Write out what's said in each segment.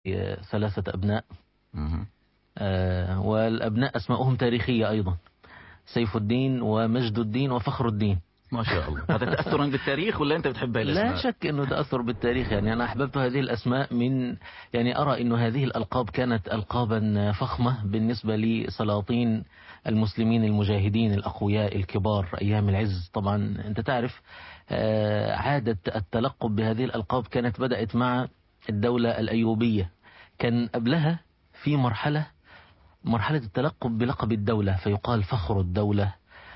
ثلاثة أبناء مهم. آه، والأبناء أسماؤهم تاريخية أيضا سيف الدين ومجد الدين وفخر الدين ما شاء الله هذا تأثرا بالتاريخ ولا أنت بتحب هاي الأسماء لا شك أنه تأثر بالتاريخ يعني أنا أحببت هذه الأسماء من يعني أرى أنه هذه الألقاب كانت ألقابا فخمة بالنسبة لسلاطين المسلمين المجاهدين الأقوياء الكبار أيام العز طبعا أنت تعرف آه، عادة التلقب بهذه الألقاب كانت بدأت مع الدولة الأيوبية كان قبلها في مرحلة مرحلة التلقب بلقب الدولة فيقال فخر الدولة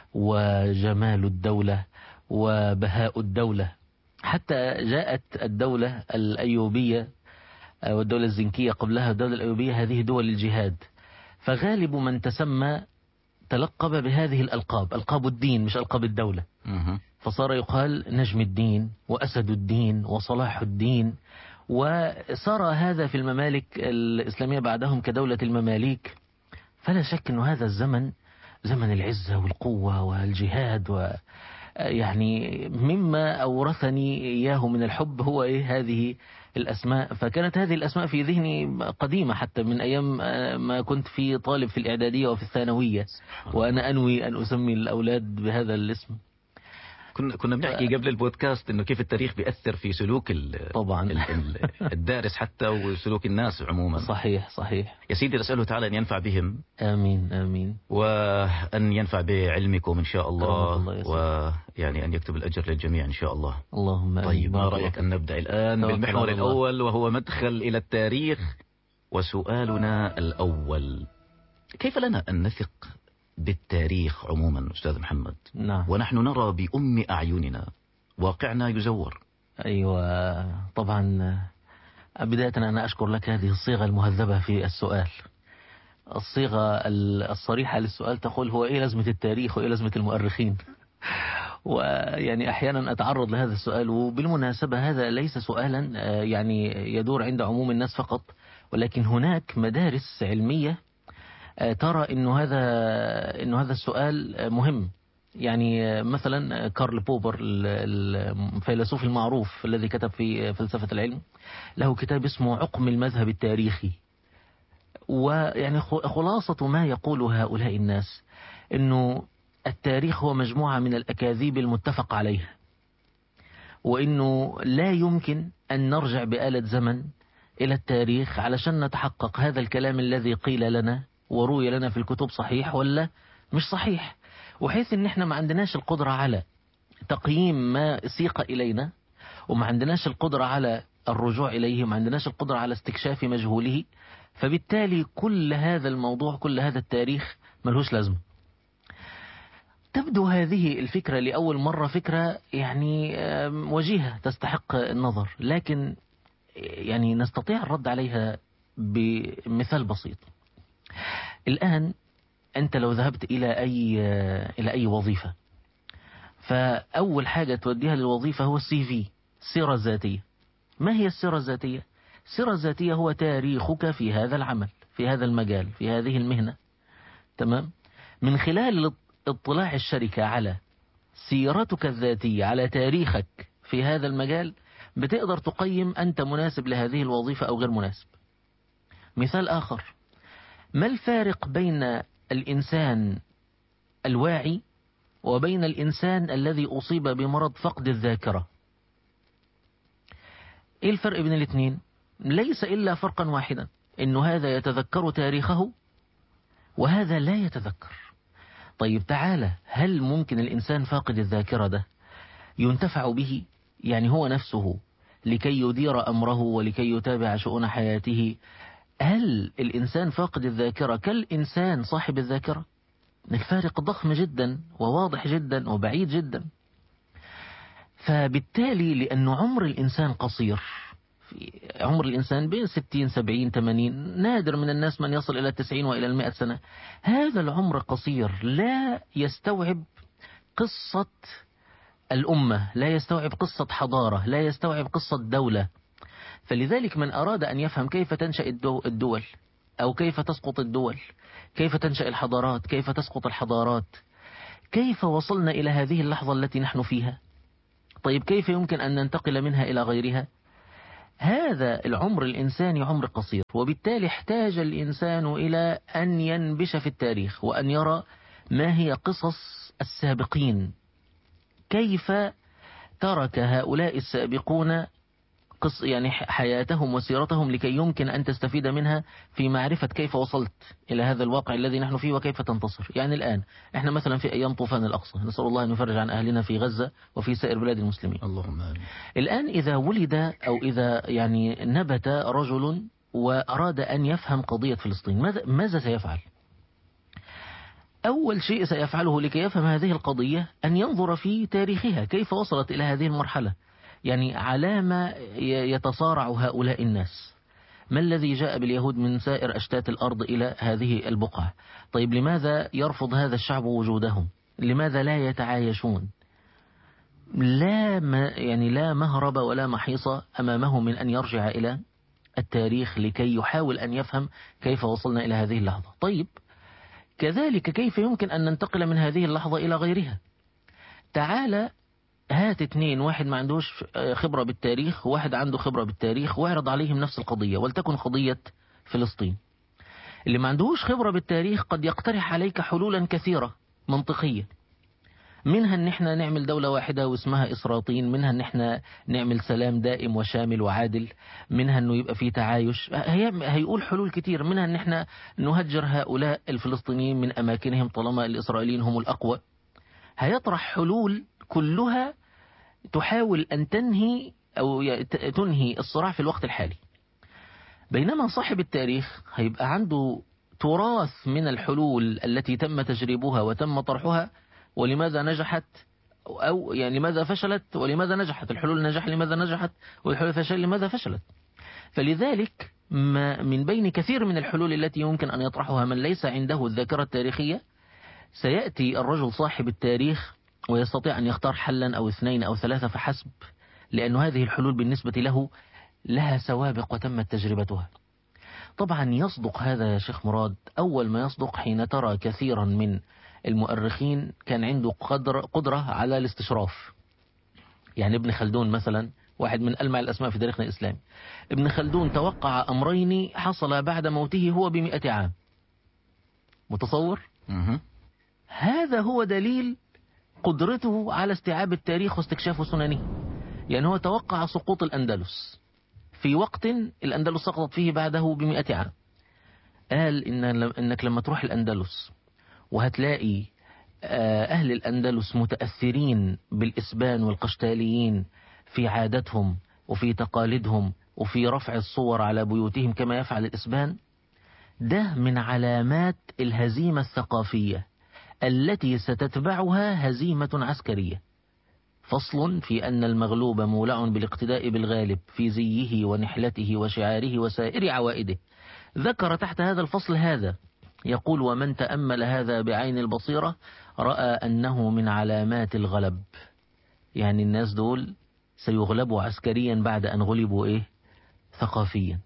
وجمال الدولة وبهاء الدولة حتى جاءت الدولة الأيوبية آه، والدولة الزنكية قبلها الدولة الأيوبية هذه دول الجهاد فغالب من تسمى تلقب بهذه الألقاب ألقاب الدين مش ألقاب الدولة مهم. فصار يقال نجم الدين وأسد الدين وصلاح الدين وصار هذا في الممالك الإسلامية بعدهم كدولة المماليك فلا شك أن هذا الزمن زمن العزة والقوة والجهاد و يعني مما أورثني إياه من الحب هو إيه هذه الأسماء فكانت هذه الأسماء في ذهني قديمة حتى من أيام آه، ما كنت في طالب في الإعدادية وفي الثانوية وأنا أنوي أن أسمي الأولاد بهذا الاسم كنا كنا بنحكي قبل البودكاست انه كيف التاريخ بيأثر في سلوك ال- طبعا. ال- ال- الدارس حتى وسلوك الناس عموما صحيح صحيح يا سيدي نسأله تعالى أن ينفع بهم آمين آمين وأن ينفع بعلمكم إن شاء الله كرمك الله يا سيدي. ويعني أن يكتب الأجر للجميع إن شاء الله اللهم آمين. طيب ما بارك رأيك الله أن نبدأ الآن توكل بالمحور على الله. الأول وهو مدخل إلى التاريخ وسؤالنا الأول كيف لنا أن نثق بالتاريخ عموما أستاذ محمد نعم ونحن نرى بأم أعيننا واقعنا يزور أيوة طبعا بداية أنا أشكر لك هذه الصيغة المهذبة في السؤال الصيغة ال- الصريحة للسؤال تقول هو إيه لازمة التاريخ وإيه لازمة المؤرخين ويعني أحيانا أتعرض لهذا السؤال وبالمناسبة هذا ليس سؤالا آه، يعني يدور عند عموم الناس فقط ولكن هناك مدارس علمية آه، ترى انه هذا انه هذا السؤال آه، مهم يعني آه، مثلا آه، كارل بوبر ال- ال- الفيلسوف المعروف الذي كتب في آه، فلسفة العلم له كتاب اسمه عقم المذهب التاريخي ويعني خ- خلاصة ما يقول هؤلاء الناس انه التاريخ هو مجموعة من الأكاذيب المتفق عليها وانه لا يمكن ان نرجع بآلة زمن الى التاريخ علشان نتحقق هذا الكلام الذي قيل لنا وروي لنا في الكتب صحيح ولا مش صحيح وحيث ان احنا ما عندناش القدرة على تقييم ما سيق الينا وما عندناش القدرة على الرجوع اليه وما عندناش القدرة على استكشاف مجهوله فبالتالي كل هذا الموضوع كل هذا التاريخ ملهوش لازمه تبدو هذه الفكرة لأول مرة فكرة يعني آم، وجيهة تستحق النظر لكن يعني نستطيع الرد عليها بمثال بسيط الآن أنت لو ذهبت إلى أي إلى أي وظيفة فأول حاجة توديها للوظيفة هو السي في السيرة الذاتية ما هي السيرة الذاتية؟ السيرة الذاتية هو تاريخك في هذا العمل في هذا المجال في هذه المهنة تمام؟ من خلال اطلاع الشركة على سيرتك الذاتية على تاريخك في هذا المجال بتقدر تقيم أنت مناسب لهذه الوظيفة أو غير مناسب مثال آخر ما الفارق بين الإنسان الواعي وبين الإنسان الذي أصيب بمرض فقد الذاكرة إيه الفرق بين الاثنين ليس إلا فرقا واحدا إنه هذا يتذكر تاريخه وهذا لا يتذكر طيب تعالى هل ممكن الإنسان فاقد الذاكرة ده ينتفع به يعني هو نفسه لكي يدير أمره ولكي يتابع شؤون حياته هل الإنسان فاقد الذاكرة كالإنسان صاحب الذاكرة الفارق ضخم جدا وواضح جدا وبعيد جدا فبالتالي لأن عمر الإنسان قصير في عمر الإنسان بين 60 70 80 نادر من الناس من يصل إلى 90 وإلى المئة سنة هذا العمر قصير لا يستوعب قصة الأمة لا يستوعب قصة حضارة لا يستوعب قصة دولة فلذلك من أراد أن يفهم كيف تنشأ الدو- الدول أو كيف تسقط الدول كيف تنشأ الحضارات كيف تسقط الحضارات كيف وصلنا إلى هذه اللحظة التي نحن فيها طيب كيف يمكن أن ننتقل منها إلى غيرها هذا العمر الإنساني عمر قصير وبالتالي احتاج الإنسان إلى أن ينبش في التاريخ وأن يرى ما هي قصص السابقين كيف ترك هؤلاء السابقون قص يعني حياتهم وسيرتهم لكي يمكن أن تستفيد منها في معرفة كيف وصلت إلى هذا الواقع الذي نحن فيه وكيف تنتصر يعني الآن احنا مثلا في أيام طوفان الأقصى نسأل الله أن يفرج عن أهلنا في غزة وفي سائر بلاد المسلمين اللهم آمين الآن إذا ولد أو إذا يعني نبت رجل وأراد أن يفهم قضية فلسطين ماذا, ماذا سيفعل أول شيء سيفعله لكي يفهم هذه القضية أن ينظر في تاريخها كيف وصلت إلى هذه المرحلة يعني على ما يتصارع هؤلاء الناس ما الذي جاء باليهود من سائر أشتات الأرض إلى هذه البقعة طيب لماذا يرفض هذا الشعب وجودهم لماذا لا يتعايشون لا ما يعني لا مهرب ولا محيص أمامه من أن يرجع إلى التاريخ لكي يحاول أن يفهم كيف وصلنا إلى هذه اللحظة طيب كذلك كيف يمكن أن ننتقل من هذه اللحظة إلى غيرها تعال هات اتنين واحد ما عندوش خبرة بالتاريخ وواحد عنده خبرة بالتاريخ واعرض عليهم نفس القضية ولتكن قضية فلسطين اللي ما عندهوش خبرة بالتاريخ قد يقترح عليك حلولا كثيرة منطقية منها ان احنا نعمل دولة واحدة واسمها اسراطين منها ان احنا نعمل سلام دائم وشامل وعادل منها انه يبقى في تعايش هي هيقول حلول كتير منها ان احنا نهجر هؤلاء الفلسطينيين من اماكنهم طالما الاسرائيليين هم الاقوى هيطرح حلول كلها تحاول أن تنهي أو تنهي الصراع في الوقت الحالي بينما صاحب التاريخ هيبقى عنده تراث من الحلول التي تم تجريبها وتم طرحها ولماذا نجحت أو يعني لماذا فشلت ولماذا نجحت الحلول نجح لماذا نجحت والحلول فشل لماذا فشلت فلذلك ما من بين كثير من الحلول التي يمكن أن يطرحها من ليس عنده الذاكرة التاريخية سيأتي الرجل صاحب التاريخ ويستطيع أن يختار حلا أو اثنين أو ثلاثة فحسب لأن هذه الحلول بالنسبة له لها سوابق وتمت تجربتها طبعا يصدق هذا يا شيخ مراد أول ما يصدق حين ترى كثيرا من المؤرخين كان عنده قدر قدرة على الاستشراف يعني ابن خلدون مثلا واحد من ألمع الأسماء في تاريخنا الإسلامي ابن خلدون توقع أمرين حصل بعد موته هو بمئة عام متصور؟ هذا هو دليل قدرته على استيعاب التاريخ واستكشاف سننه يعني هو توقع سقوط الأندلس في وقت الأندلس سقطت فيه بعده بمئة عام قال إن إنك لما تروح الأندلس وهتلاقي أهل الأندلس متأثرين بالإسبان والقشتاليين في عاداتهم وفي تقاليدهم وفي رفع الصور على بيوتهم كما يفعل الإسبان ده من علامات الهزيمة الثقافية التي ستتبعها هزيمة عسكرية فصل في أن المغلوب مولع بالاقتداء بالغالب في زيه ونحلته وشعاره وسائر عوائده ذكر تحت هذا الفصل هذا يقول ومن تأمل هذا بعين البصيرة رأى أنه من علامات الغلب يعني الناس دول سيغلبوا عسكريا بعد أن غلبوا إيه ثقافيا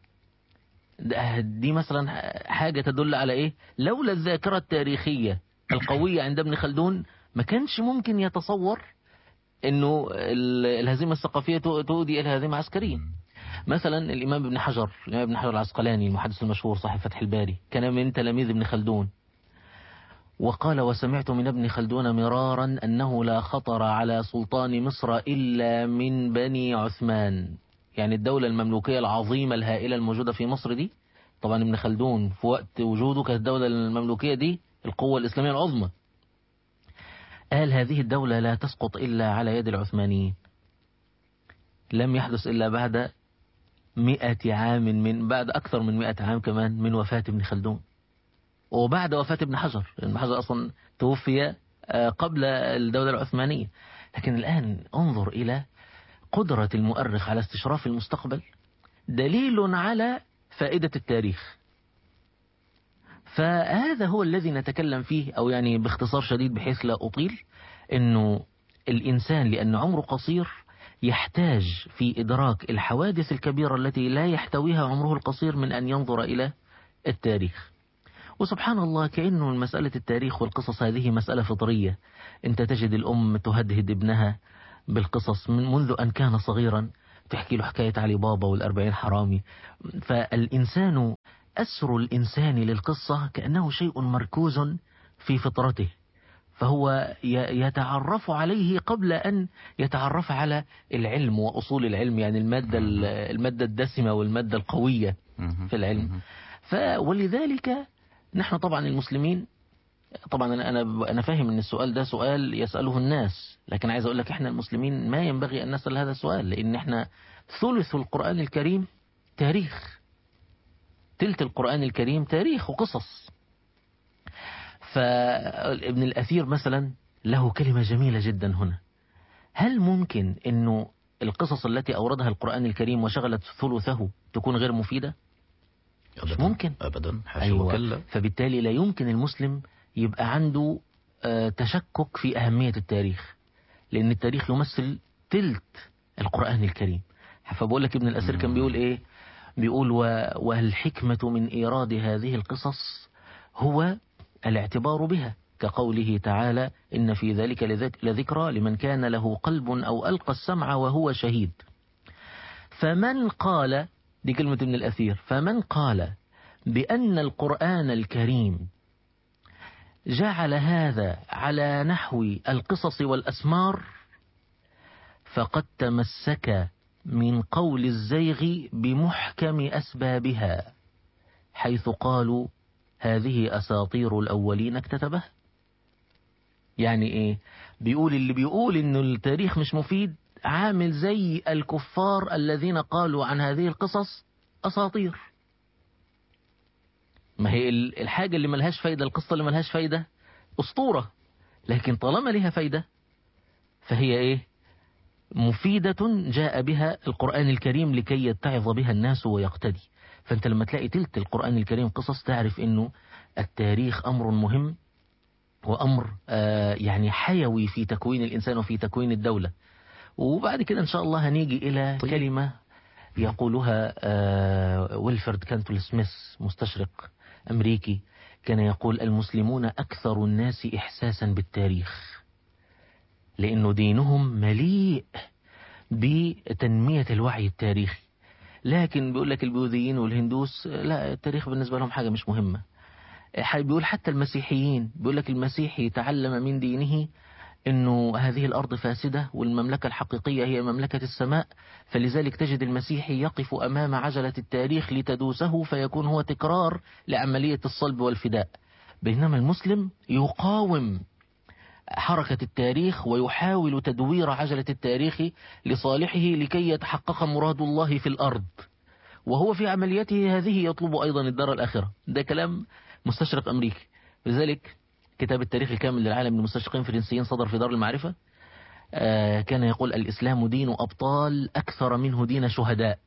دي مثلا حاجة تدل على إيه لولا الذاكرة التاريخية القوية عند ابن خلدون ما كانش ممكن يتصور انه الهزيمة الثقافية تؤدي الى هزيمة عسكرية مثلا الامام ابن حجر الامام ابن حجر العسقلاني المحدث المشهور صاحب فتح الباري كان من تلاميذ ابن خلدون وقال وسمعت من ابن خلدون مرارا أنه لا خطر على سلطان مصر إلا من بني عثمان يعني الدولة المملوكية العظيمة الهائلة الموجودة في مصر دي طبعا ابن خلدون في وقت وجوده كانت الدولة المملوكية دي القوة الإسلامية العظمى قال هذه الدولة لا تسقط إلا على يد العثمانيين لم يحدث إلا بعد مئة عام من بعد أكثر من مئة عام كمان من وفاة ابن خلدون وبعد وفاة ابن حجر ابن حجر أصلا توفي قبل الدولة العثمانية لكن الآن انظر إلى قدرة المؤرخ على استشراف المستقبل دليل على فائدة التاريخ فهذا هو الذي نتكلم فيه أو يعني باختصار شديد بحيث لا أطيل أنه الإنسان لأن عمره قصير يحتاج في إدراك الحوادث الكبيرة التي لا يحتويها عمره القصير من أن ينظر إلى التاريخ وسبحان الله كأنه مسألة التاريخ والقصص هذه مسألة فطرية أنت تجد الأم تهدهد ابنها بالقصص من منذ أن كان صغيرا تحكي له حكاية علي بابا والأربعين حرامي فالإنسان أسر الإنسان للقصة كأنه شيء مركوز في فطرته فهو يتعرف عليه قبل أن يتعرف على العلم وأصول العلم يعني المادة المادة الدسمة والمادة القوية في العلم ولذلك نحن طبعا المسلمين طبعا انا انا انا فاهم ان السؤال ده سؤال يساله الناس لكن عايز اقول لك احنا المسلمين ما ينبغي ان نسال هذا السؤال لان احنا ثلث القران الكريم تاريخ تلت القران الكريم تاريخ وقصص فابن الاثير مثلا له كلمه جميله جدا هنا هل ممكن انه القصص التي اوردها القران الكريم وشغلت ثلثه تكون غير مفيده مش أبداً ممكن أبدا حاشا أيوة. وكلا فبالتالي لا يمكن المسلم يبقى عنده آه، تشكك في أهمية التاريخ لأن التاريخ يمثل تلت القرآن الكريم فبقول لك ابن الأسير كان بيقول إيه بيقول و- والحكمة من إيراد هذه القصص هو الاعتبار بها كقوله تعالى إن في ذلك لذك- لذكرى لمن كان له قلب أو ألقى السمع وهو شهيد فمن قال دي كلمة ابن الأثير فمن قال بأن القرآن الكريم جعل هذا على نحو القصص والأسمار فقد تمسك من قول الزيغ بمحكم أسبابها حيث قالوا هذه أساطير الأولين اكتتبها يعني إيه بيقول اللي بيقول إنه التاريخ مش مفيد عامل زي الكفار الذين قالوا عن هذه القصص أساطير ما هي ال- الحاجة اللي ملهاش فايدة القصة اللي ملهاش فايدة أسطورة لكن طالما لها فايدة فهي إيه مفيدة جاء بها القرآن الكريم لكي يتعظ بها الناس ويقتدي فأنت لما تلاقي تلت القرآن الكريم قصص تعرف أنه التاريخ أمر مهم وأمر آه يعني حيوي في تكوين الإنسان وفي تكوين الدولة وبعد كده إن شاء الله هنيجي إلى طيب. كلمة يقولها آه ويلفرد كانتول سميث مستشرق أمريكي كان يقول المسلمون أكثر الناس إحساسا بالتاريخ لأنه دينهم مليء بتنمية الوعي التاريخي لكن بيقول لك البوذيين والهندوس لا التاريخ بالنسبة لهم حاجة مش مهمة ح- بيقول حتى المسيحيين بيقول لك المسيحي تعلم من دينه انه هذه الارض فاسده والمملكه الحقيقيه هي مملكه السماء فلذلك تجد المسيحي يقف امام عجله التاريخ لتدوسه فيكون هو تكرار لعمليه الصلب والفداء بينما المسلم يقاوم حركة التاريخ ويحاول تدوير عجلة التاريخ لصالحه لكي يتحقق مراد الله في الأرض وهو في عمليته هذه يطلب أيضا الدار الآخرة ده كلام مستشرق أمريكي لذلك كتاب التاريخ الكامل للعالم من مستشرقين فرنسيين صدر في دار المعرفة آه كان يقول الإسلام دين أبطال أكثر منه دين شهداء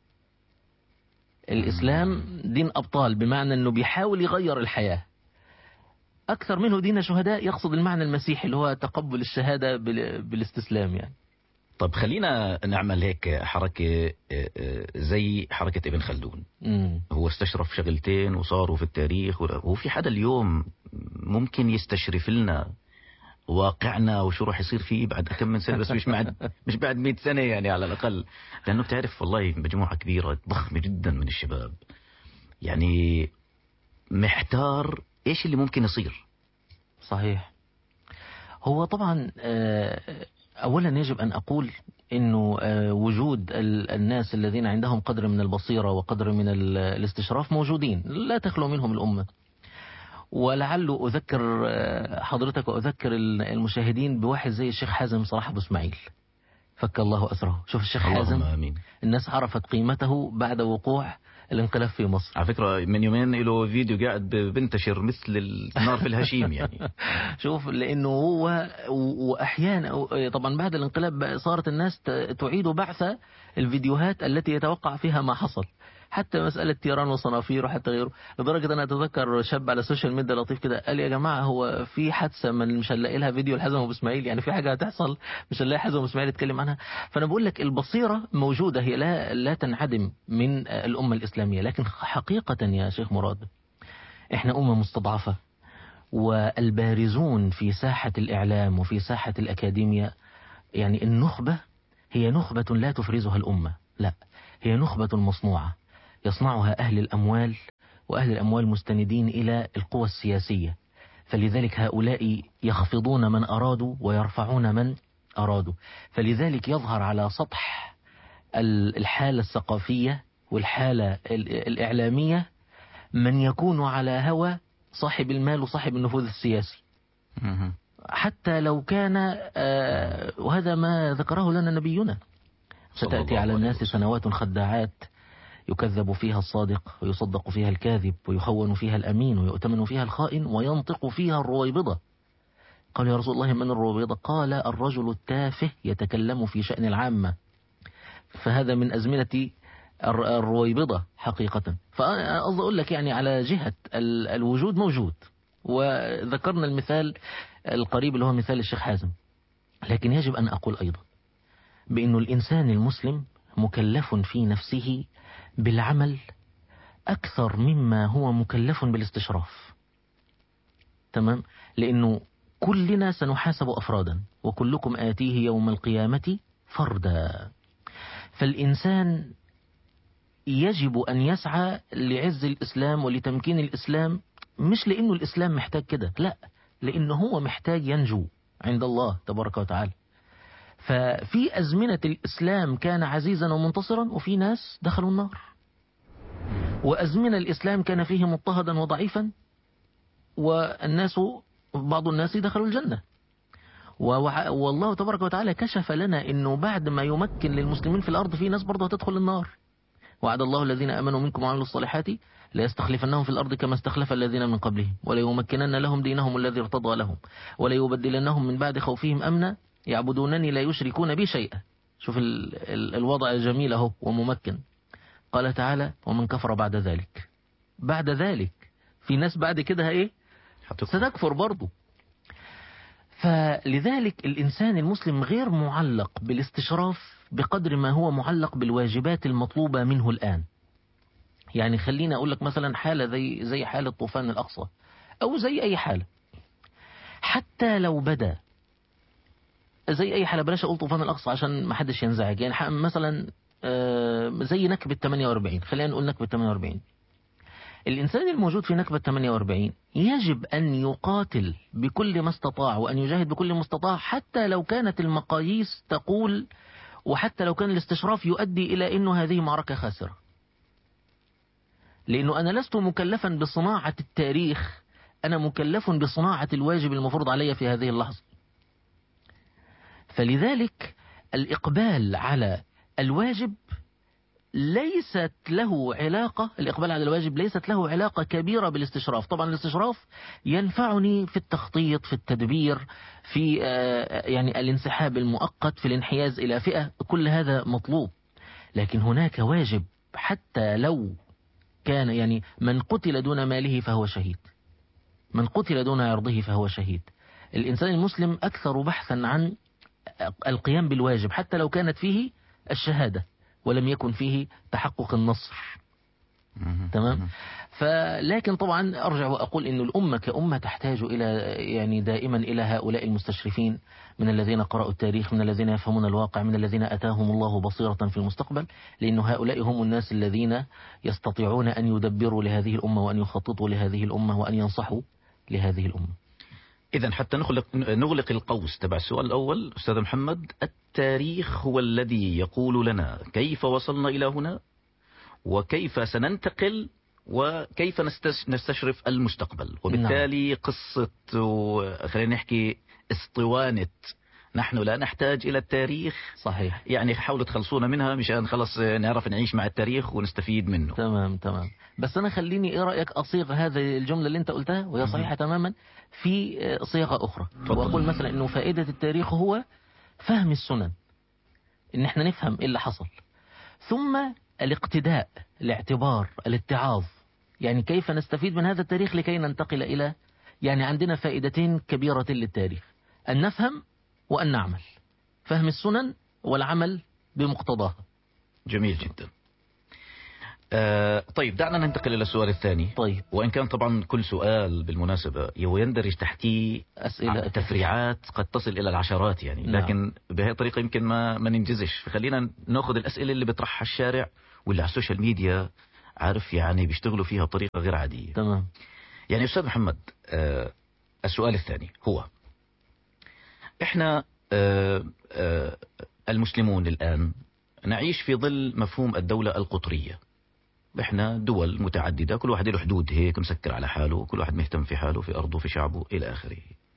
الإسلام دين أبطال بمعنى أنه بيحاول يغير الحياة أكثر منه دين شهداء يقصد المعنى المسيحي اللي هو تقبل الشهادة بال- بالاستسلام يعني طب خلينا نعمل هيك حركة آه، آه، زي حركة ابن خلدون مم. هو استشرف شغلتين وصاروا في التاريخ ولا- هو في حدا اليوم ممكن يستشرف لنا واقعنا وشو راح يصير فيه بعد كم من سنة بس مش بعد مش بعد 100 سنة يعني على الأقل لأنه بتعرف والله مجموعة كبيرة ضخمة جدا من الشباب يعني محتار إيش اللي ممكن يصير صحيح هو طبعا آه، أولا يجب أن أقول أنه آه، وجود ال- الناس الذين عندهم قدر من البصيرة وقدر من ال- الاستشراف موجودين لا تخلو منهم الأمة ولعل أذكر آه، حضرتك وأذكر ال- المشاهدين بواحد زي الشيخ حازم صلاح أبو إسماعيل فك الله أسره شوف الشيخ اللهم حازم آمين الناس عرفت قيمته بعد وقوع الانقلاب في مصر على فكرة من يومين له فيديو قاعد ب- بنتشر مثل النار في الهشيم يعني شوف لانه هو و- واحيانا طبعا بعد الانقلاب بقى صارت الناس ت- تعيد بعث الفيديوهات التي يتوقع فيها ما حصل حتى مسألة تيران وصنافير وحتى غيره لدرجة أنا أتذكر شاب على السوشيال ميديا لطيف كده قال يا جماعة هو في حادثة من مش هنلاقي لها فيديو لحزم أبو إسماعيل يعني في حاجة هتحصل مش هنلاقي حزم أبو إسماعيل يتكلم عنها فأنا بقول لك البصيرة موجودة هي لا لا تنعدم من الأمة الإسلامية لكن حقيقة يا شيخ مراد إحنا أمة مستضعفة والبارزون في ساحة الإعلام وفي ساحة الأكاديمية يعني النخبة هي نخبة لا تفرزها الأمة لا هي نخبة مصنوعة يصنعها أهل الأموال وأهل الأموال مستندين إلى القوى السياسية فلذلك هؤلاء يخفضون من أرادوا ويرفعون من أرادوا فلذلك يظهر على سطح الحالة الثقافية والحالة الإعلامية من يكون على هوى صاحب المال وصاحب النفوذ السياسي حتى لو كان آه، وهذا ما ذكره لنا نبينا ستأتي على الناس سنوات خداعات يكذب فيها الصادق ويصدق فيها الكاذب ويخون فيها الأمين ويؤتمن فيها الخائن وينطق فيها الرويبضة قال يا رسول الله من الرويبضة قال الرجل التافه يتكلم في شأن العامة فهذا من أزمنة الرويبضة حقيقة فأظل أقول لك يعني على جهة الوجود موجود وذكرنا المثال القريب اللي هو مثال الشيخ حازم لكن يجب أن أقول أيضا بأن الإنسان المسلم مكلف في نفسه بالعمل أكثر مما هو مكلف بالاستشراف تمام لأنه كلنا سنحاسب أفرادا وكلكم آتيه يوم القيامة فردا فالإنسان يجب أن يسعى لعز الإسلام ولتمكين الإسلام مش لأنه الإسلام محتاج كده لا لأنه هو محتاج ينجو عند الله تبارك وتعالى ففي أزمنة الإسلام كان عزيزا ومنتصرا وفي ناس دخلوا النار وأزمنة الإسلام كان فيه مضطهدا وضعيفا والناس بعض الناس دخلوا الجنة والله تبارك وتعالى كشف لنا أنه بعد ما يمكن للمسلمين في الأرض في ناس برضه هتدخل النار وعد الله الذين آمنوا منكم وعملوا الصالحات ليستخلفنهم في الأرض كما استخلف الذين من قبلهم وليمكنن لهم دينهم الذي ارتضى لهم وليبدلنهم من بعد خوفهم أمنا يعبدونني لا يشركون بي شيئا شوف ال ال الوضع الجميل اهو وممكن قال تعالى ومن كفر بعد ذلك بعد ذلك في ناس بعد كده ايه ستكفر برضه فلذلك الإنسان المسلم غير معلق بالاستشراف بقدر ما هو معلق بالواجبات المطلوبة منه الآن يعني خليني أقول لك مثلا حالة زي, زي حالة طوفان الأقصى أو زي أي حالة حتى لو بدا زي أي حالة بلاش أقول طوفان الأقصى عشان ما حدش ينزعج يعني مثلا آه، زي نكبة 48 خلينا نقول نكبة 48 الإنسان الموجود في نكبة 48 يجب أن يقاتل بكل ما استطاع وأن يجاهد بكل ما استطاع حتى لو كانت المقاييس تقول وحتى لو كان الاستشراف يؤدي إلى أنه هذه معركة خاسرة لأنه أنا لست مكلفا بصناعة التاريخ أنا مكلف بصناعة الواجب المفروض علي في هذه اللحظة فلذلك الإقبال على الواجب ليست له علاقة الإقبال على الواجب ليست له علاقة كبيرة بالاستشراف طبعا الاستشراف ينفعني في التخطيط في التدبير في آه، يعني الانسحاب المؤقت في الانحياز إلى فئة كل هذا مطلوب لكن هناك واجب حتى لو كان يعني من قتل دون ماله فهو شهيد من قتل دون عرضه فهو شهيد الإنسان المسلم أكثر بحثا عن القيام بالواجب حتى لو كانت فيه الشهادة ولم يكن فيه تحقق النصر تمام فلكن طبعا أرجع وأقول أن الأمة كأمة تحتاج إلى يعني دائما إلى هؤلاء المستشرفين من الذين قرأوا التاريخ من الذين يفهمون الواقع من الذين أتاهم الله بصيرة في المستقبل لأن هؤلاء هم الناس الذين يستطيعون أن يدبروا لهذه الأمة وأن يخططوا لهذه الأمة وأن ينصحوا لهذه الأمة إذا حتى نغلق نغلق القوس تبع السؤال الأول أستاذ محمد التاريخ هو الذي يقول لنا كيف وصلنا إلى هنا وكيف سننتقل وكيف نستشرف المستقبل وبالتالي نعم. قصة خلينا نحكي اسطوانة نحن لا نحتاج إلى التاريخ صحيح يعني حاولوا تخلصونا منها مشان خلص نعرف نعيش مع التاريخ ونستفيد منه تمام تمام بس أنا خليني إيه رأيك أصيغ هذه الجملة اللي أنت قلتها وهي صحيحة تماما في صيغة أخرى فضل. وأقول مثلا أنه فائدة التاريخ هو فهم السنن إن احنا نفهم إيه اللي حصل ثم الاقتداء الاعتبار الاتعاظ يعني كيف نستفيد من هذا التاريخ لكي ننتقل إلى يعني عندنا فائدتين كبيرة للتاريخ أن نفهم وأن نعمل فهم السنن والعمل بمقتضاها جميل جدا آه طيب دعنا ننتقل إلى السؤال الثاني طيب وإن كان طبعا كل سؤال بالمناسبة يندرج تحتيه أسئلة تفريعات قد تصل إلى العشرات يعني نعم. لكن بهذه الطريقة يمكن ما ما ننجزش فخلينا ناخذ الأسئلة اللي بيطرحها الشارع واللي على السوشيال ميديا عارف يعني بيشتغلوا فيها بطريقة غير عادية تمام يعني أستاذ محمد آه السؤال الثاني هو إحنا آه آه المسلمون الآن نعيش في ظل مفهوم الدولة القطرية احنا دول متعددة كل واحد له حدود هيك مسكر على حاله كل واحد مهتم في حاله في أرضه في شعبه إلى آخره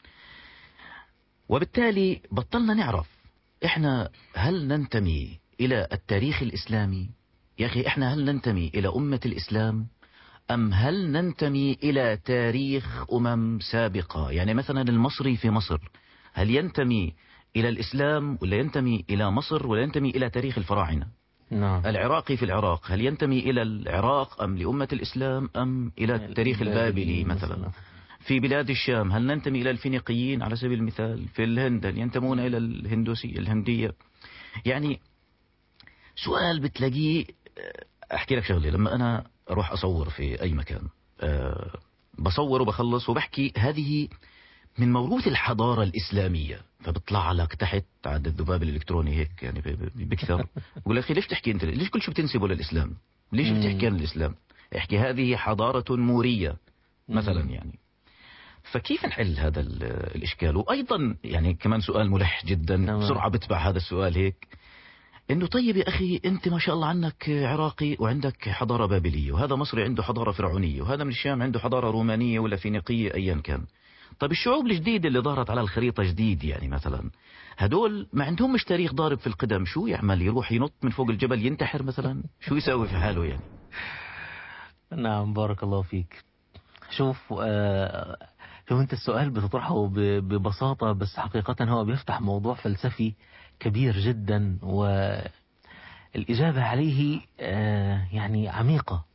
وبالتالي بطلنا نعرف احنا هل ننتمي إلى التاريخ الإسلامي يا أخي احنا هل ننتمي إلى أمة الإسلام أم هل ننتمي إلى تاريخ أمم سابقة يعني مثلا المصري في مصر هل ينتمي إلى الإسلام ولا ينتمي إلى مصر ولا ينتمي إلى تاريخ الفراعنة نعم العراقي في العراق هل ينتمي إلى العراق أم لأمة الإسلام أم إلى التاريخ البابلي مثلا في بلاد الشام هل ننتمي إلى الفينيقيين على سبيل المثال في الهند هل ينتمون إلى الهندوسية الهندية يعني سؤال بتلاقيه أحكي لك شغلة لما أنا أروح أصور في أي مكان أه بصور وبخلص وبحكي هذه من موروث الحضارة الإسلامية فبطلع لك تحت عند الذباب الإلكتروني هيك يعني بكثر بقول أخي ليش تحكي أنت ليش كل شيء بتنسبه للإسلام ليش بتحكي عن الإسلام احكي هذه حضارة مورية مثلا يعني فكيف نحل هذا الإشكال وأيضا يعني كمان سؤال ملح جدا بسرعة بتبع هذا السؤال هيك انه طيب يا اخي انت ما شاء الله عنك عراقي وعندك حضاره بابليه وهذا مصري عنده حضاره فرعونيه وهذا من الشام عنده حضاره رومانيه ولا فينيقيه ايا كان طيب الشعوب الجديدة اللي ظهرت على الخريطة جديد يعني مثلا هدول ما عندهم مش تاريخ ضارب في القدم شو يعمل يروح ينط من فوق الجبل ينتحر مثلا شو يسوي في حاله يعني نعم بارك الله فيك شوف آه شوف انت السؤال بتطرحه ببساطة بس حقيقة هو بيفتح موضوع فلسفي كبير جدا والإجابة عليه آه يعني عميقة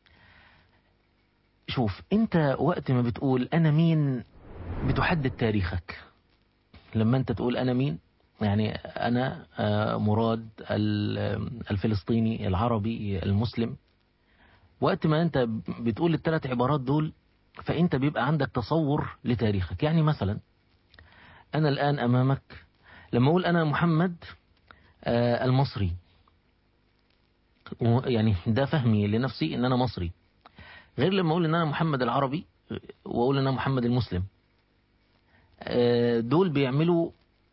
شوف انت وقت ما بتقول انا مين بتحدد تاريخك لما انت تقول انا مين يعني انا مراد الفلسطيني العربي المسلم وقت ما انت بتقول الثلاث عبارات دول فانت بيبقى عندك تصور لتاريخك يعني مثلا انا الان امامك لما اقول انا محمد المصري يعني ده فهمي لنفسي ان انا مصري غير لما اقول ان انا محمد العربي واقول ان انا محمد المسلم دول بيعملوا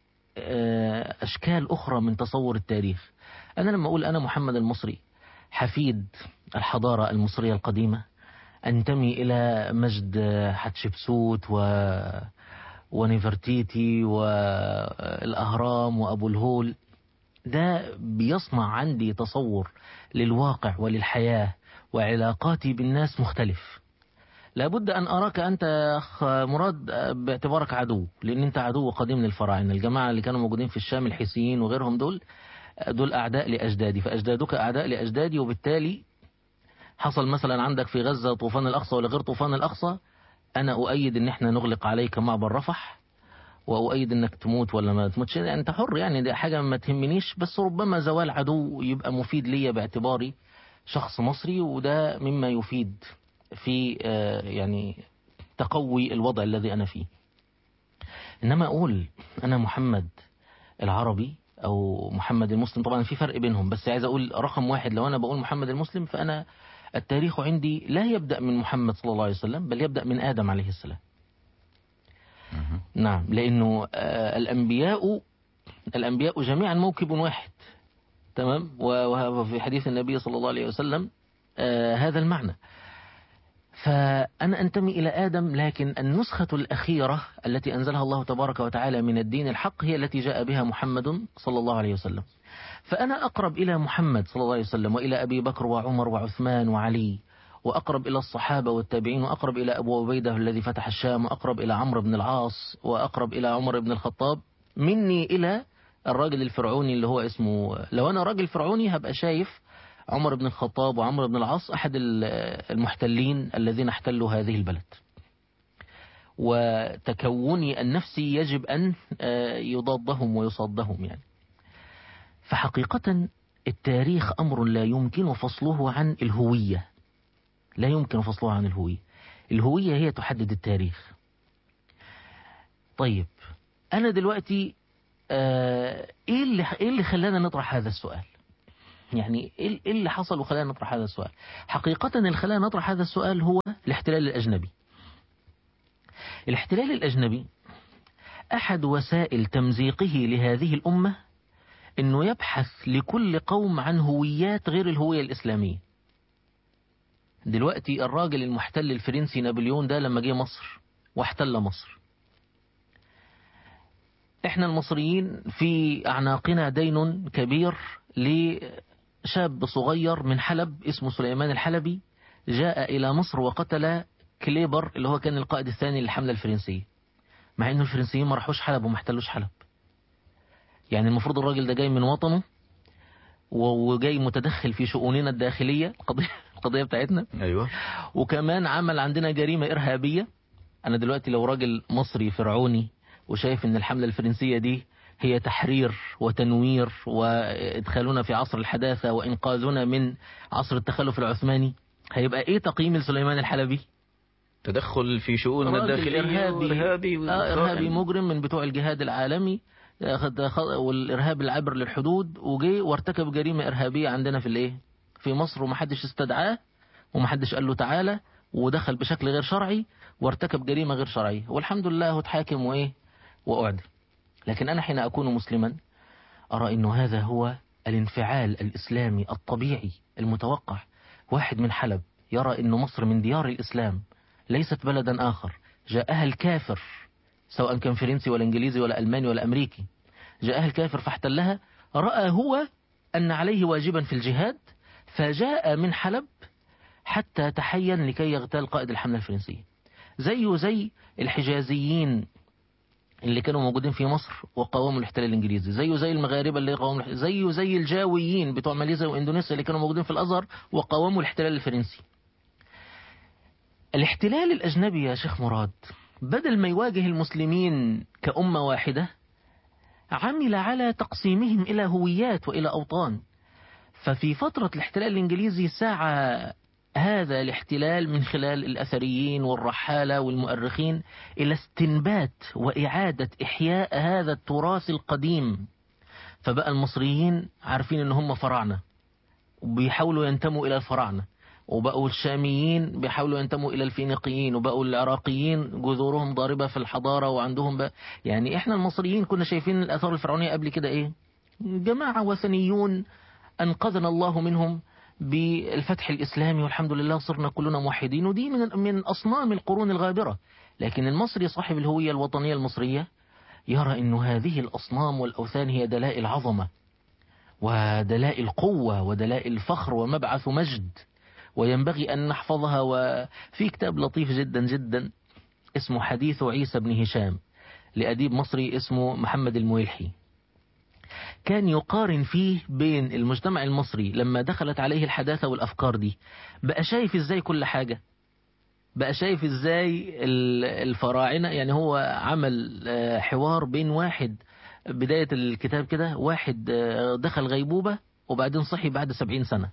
اشكال اخرى من تصور التاريخ انا لما اقول انا محمد المصري حفيد الحضارة المصرية القديمة انتمي الى مجد حتشبسوت و ونفرتيتي والاهرام وابو الهول ده بيصنع عندي تصور للواقع وللحياة وعلاقاتي بالناس مختلف لابد أن أراك أنت أخ مراد باعتبارك عدو لأن أنت عدو قديم للفراعنة الجماعة اللي كانوا موجودين في الشام الحيثيين وغيرهم دول دول أعداء لأجدادي فأجدادك أعداء لأجدادي وبالتالي حصل مثلا عندك في غزة طوفان الأقصى ولا غير طوفان الأقصى أنا أؤيد أن احنا نغلق عليك معبر رفح وأؤيد أنك تموت ولا ما تموتش يعني أنت حر يعني دي حاجة ما تهمنيش بس ربما زوال عدو يبقى مفيد ليا باعتباري شخص مصري وده مما يفيد في يعني تقوي الوضع الذي أنا فيه إنما أقول أنا محمد العربي أو محمد المسلم طبعا في فرق بينهم بس عايز أقول رقم واحد لو أنا بقول محمد المسلم فأنا التاريخ عندي لا يبدأ من محمد صلى الله عليه وسلم بل يبدأ من آدم عليه السلام نعم لأنه الأنبياء الأنبياء جميعا موكب واحد تمام وفي حديث النبي صلى الله عليه وسلم هذا المعنى فأنا أنتمي إلى آدم لكن النسخة الأخيرة التي أنزلها الله تبارك وتعالى من الدين الحق هي التي جاء بها محمد صلى الله عليه وسلم فأنا أقرب إلى محمد صلى الله عليه وسلم وإلى أبي بكر وعمر وعثمان وعلي وأقرب إلى الصحابة والتابعين وأقرب إلى أبو عبيدة الذي فتح الشام وأقرب إلى عمرو بن العاص وأقرب إلى عمر بن الخطاب مني إلى الراجل الفرعوني اللي هو اسمه لو أنا راجل فرعوني هبقى شايف عمر بن الخطاب وعمر بن العاص أحد المحتلين الذين احتلوا هذه البلد وتكوني النفسي يجب أن يضادهم ويصادهم يعني فحقيقة التاريخ أمر لا يمكن فصله عن الهوية لا يمكن فصله عن الهوية الهوية هي تحدد التاريخ طيب أنا دلوقتي آه إيه اللي إيه اللي خلانا نطرح هذا السؤال؟ يعني إيه إيه اللي حصل وخلانا نطرح هذا السؤال؟ حقيقة اللي خلانا نطرح هذا السؤال هو الاحتلال الأجنبي. الاحتلال الأجنبي أحد وسائل تمزيقه لهذه الأمة أنه يبحث لكل قوم عن هويات غير الهوية الإسلامية. دلوقتي الراجل المحتل الفرنسي نابليون ده لما جه مصر واحتل مصر احنا المصريين في اعناقنا دين كبير لشاب صغير من حلب اسمه سليمان الحلبي جاء الى مصر وقتل كليبر اللي هو كان القائد الثاني للحملة الفرنسية مع انه الفرنسيين ما راحوش حلب وما احتلوش حلب يعني المفروض الراجل ده جاي من وطنه وجاي متدخل في شؤوننا الداخلية القضية, القضية بتاعتنا أيوة وكمان عمل عندنا جريمة إرهابية أنا دلوقتي لو راجل مصري فرعوني وشايف ان الحملة الفرنسية دي هي تحرير وتنوير وادخالنا في عصر الحداثة وانقاذنا من عصر التخلف العثماني هيبقى ايه تقييم لسليمان الحلبي تدخل في شؤوننا راجل الداخلية إرهابي وإرهابي آه إرهابي مجرم من بتوع الجهاد العالمي أخد- خ- والإرهاب العابر للحدود وجي وارتكب جريمة إرهابية عندنا في الإيه؟ في مصر ومحدش استدعاه ومحدش قال له تعالى ودخل بشكل غير شرعي وارتكب جريمة غير شرعية والحمد لله هو اتحاكم وإيه؟ وأعدم لكن أنا حين أكون مسلما أرى أنه هذا هو الانفعال الإسلامي الطبيعي المتوقع واحد من حلب يرى أن مصر من ديار الإسلام ليست بلدا آخر جاءها الكافر سواء كان فرنسي ولا إنجليزي ولا ألماني ولا أمريكي جاءها الكافر فاحتلها رأى هو أن عليه واجبا في الجهاد فجاء من حلب حتى تحين لكي يغتال قائد الحملة الفرنسية زيه زي الحجازيين اللي كانوا موجودين في مصر وقاوموا الاحتلال الانجليزي زيه زي المغاربه اللي قاوموا الاحتلال- زيه زي الجاويين بتوع ماليزيا واندونيسيا اللي كانوا موجودين في الازهر وقاوموا الاحتلال الفرنسي الاحتلال الاجنبي يا شيخ مراد بدل ما يواجه المسلمين كأمة واحدة عمل على تقسيمهم إلى هويات وإلى أوطان ففي فترة الاحتلال الإنجليزي سعى هذا الاحتلال من خلال الأثريين والرحالة والمؤرخين إلى استنبات وإعادة إحياء هذا التراث القديم فبقى المصريين عارفين إن هم فراعنة وبيحاولوا ينتموا إلى الفراعنة وبقوا الشاميين بيحاولوا ينتموا إلى الفينيقيين وبقوا العراقيين جذورهم ضاربة في الحضارة وعندهم بقى يعني إحنا المصريين كنا شايفين الآثار الفرعونية قبل كده إيه جماعة وثنيون أنقذنا الله منهم بالفتح الإسلامي والحمد لله صرنا كلنا موحدين ودي من من أصنام القرون الغابرة لكن المصري صاحب الهوية الوطنية المصرية يرى أن هذه الأصنام والأوثان هي دلائل عظمة ودلائل قوة ودلائل فخر ومبعث مجد وينبغي أن نحفظها وفي كتاب لطيف جدا جدا اسمه حديث عيسى بن هشام لأديب مصري اسمه محمد المويلحي كان يقارن فيه بين المجتمع المصري لما دخلت عليه الحداثة والأفكار دي بقى شايف ازاي كل حاجة بقى شايف ازاي ال- الفراعنة يعني هو عمل آه، حوار بين واحد بداية الكتاب كده واحد آه، دخل غيبوبة وبعدين صحي بعد سبعين سنة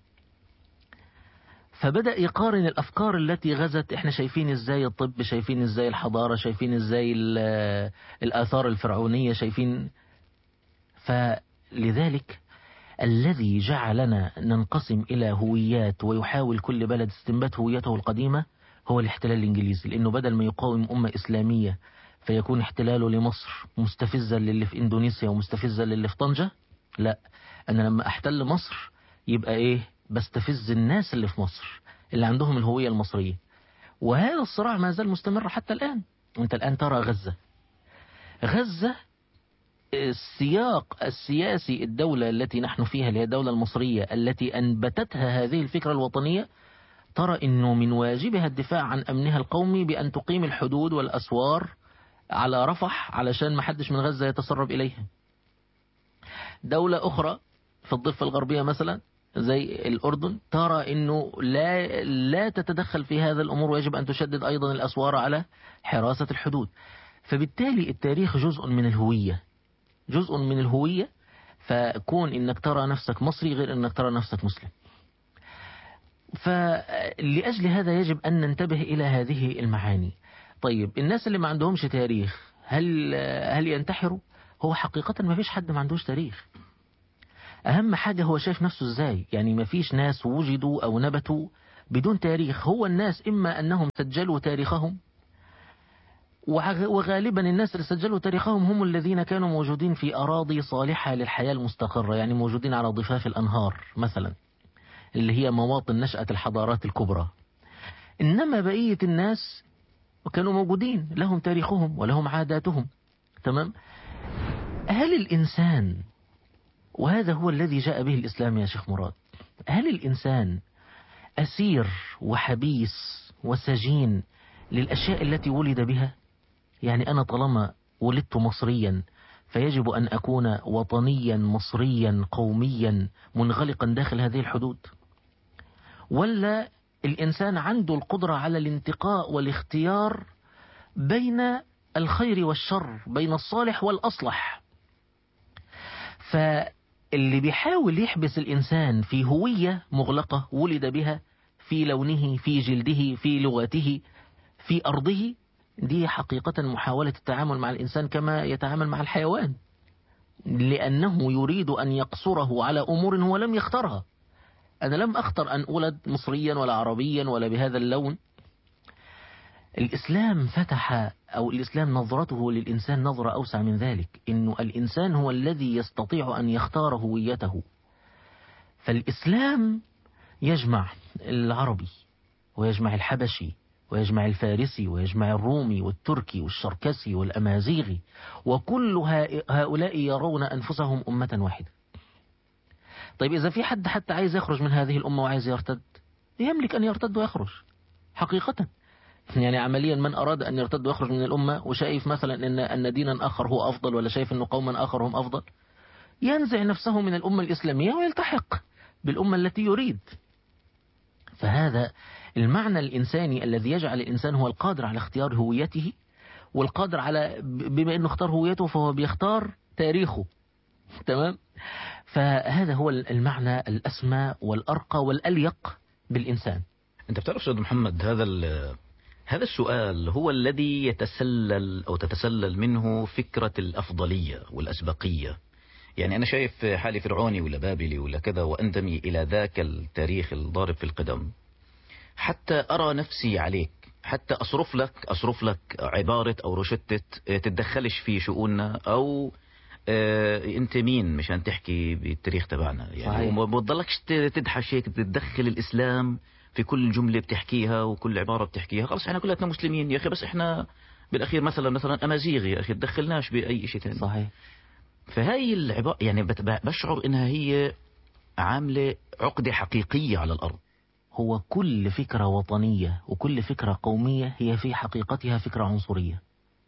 فبدأ يقارن الأفكار التي غزت احنا شايفين ازاي الطب شايفين ازاي الحضارة شايفين ازاي ال- الآثار الفرعونية شايفين فلذلك الذي جعلنا ننقسم إلى هويات ويحاول كل بلد استنبات هويته القديمة هو الاحتلال الإنجليزي لأنه بدل ما يقاوم أمة إسلامية فيكون احتلاله لمصر مستفزا للي في إندونيسيا ومستفزا للي في طنجة لا أنا لما أحتل مصر يبقى إيه بستفز الناس اللي في مصر اللي عندهم الهوية المصرية وهذا الصراع ما زال مستمر حتى الآن وانت الآن ترى غزة غزة السياق السياسي الدولة التي نحن فيها اللي هي الدولة المصرية التي أنبتتها هذه الفكرة الوطنية ترى أنه من واجبها الدفاع عن أمنها القومي بأن تقيم الحدود والأسوار على رفح علشان ما حدش من غزة يتسرب إليها دولة أخرى في الضفة الغربية مثلا زي الأردن ترى أنه لا, لا تتدخل في هذا الأمور ويجب أن تشدد أيضا الأسوار على حراسة الحدود فبالتالي التاريخ جزء من الهوية جزء من الهوية فكون انك ترى نفسك مصري غير انك ترى نفسك مسلم فلأجل هذا يجب أن ننتبه إلى هذه المعاني طيب الناس اللي ما عندهمش تاريخ هل هل ينتحروا هو حقيقة ما فيش حد ما عندوش تاريخ أهم حاجة هو شايف نفسه إزاي يعني ما فيش ناس وجدوا أو نبتوا بدون تاريخ هو الناس إما أنهم سجلوا تاريخهم وغالبا الناس اللي سجلوا تاريخهم هم الذين كانوا موجودين في أراضي صالحة للحياة المستقرة يعني موجودين على ضفاف الأنهار مثلا اللي هي مواطن نشأة الحضارات الكبرى إنما بقية الناس كانوا موجودين لهم تاريخهم ولهم عاداتهم تمام هل الإنسان وهذا هو الذي جاء به الإسلام يا شيخ مراد هل الإنسان أسير وحبيس وسجين للأشياء التي ولد بها يعني أنا طالما ولدت مصريا فيجب أن أكون وطنيا مصريا قوميا منغلقا داخل هذه الحدود ولا الإنسان عنده القدرة على الانتقاء والاختيار بين الخير والشر بين الصالح والأصلح فاللي بيحاول يحبس الإنسان في هوية مغلقة ولد بها في لونه في جلده في لغته في أرضه دي حقيقة محاولة التعامل مع الإنسان كما يتعامل مع الحيوان لأنه يريد أن يقصره على أمور هو لم يختارها أنا لم أختر أن أولد مصريا ولا عربيا ولا بهذا اللون الإسلام فتح أو الإسلام نظرته للإنسان نظرة أوسع من ذلك إنه الإنسان هو الذي يستطيع أن يختار هويته فالإسلام يجمع العربي ويجمع الحبشي ويجمع الفارسي ويجمع الرومي والتركي والشركسي والأمازيغي وكل هؤلاء يرون أنفسهم أمة واحدة طيب إذا في حد حتى عايز يخرج من هذه الأمة وعايز يرتد يملك أن يرتد ويخرج حقيقة يعني عمليا من أراد أن يرتد ويخرج من الأمة وشايف مثلا أن أن دينا آخر هو أفضل ولا شايف أن قوما آخر هم أفضل ينزع نفسه من الأمة الإسلامية ويلتحق بالأمة التي يريد فهذا المعنى الإنساني الذي يجعل الإنسان هو القادر على اختيار هويته والقادر على بما أنه اختار هويته فهو بيختار تاريخه تمام فهذا هو المعنى الأسمى والأرقى والأليق بالإنسان أنت بتعرف أستاذ محمد هذا هذا السؤال هو الذي يتسلل أو تتسلل منه فكرة الأفضلية والأسبقية يعني أنا شايف حالي فرعوني ولا بابلي ولا كذا وأنتمي إلى ذاك التاريخ الضارب في القدم حتى أرى نفسي عليك حتى أصرف لك أصرف لك عبارة أو روشتة تتدخلش في شؤوننا أو اه انت مين مشان تحكي بالتاريخ تبعنا يعني وما بتضلكش تدحش هيك تتدخل الاسلام في كل جمله بتحكيها وكل عباره بتحكيها خلص احنا كلنا مسلمين يا اخي بس احنا بالاخير مثلا مثلا امازيغ يا اخي تدخلناش باي شيء ثاني صحيح فهي العباره يعني بشعر انها هي عامله عقده حقيقيه على الارض هو كل فكره وطنيه وكل فكره قوميه هي في حقيقتها فكره عنصريه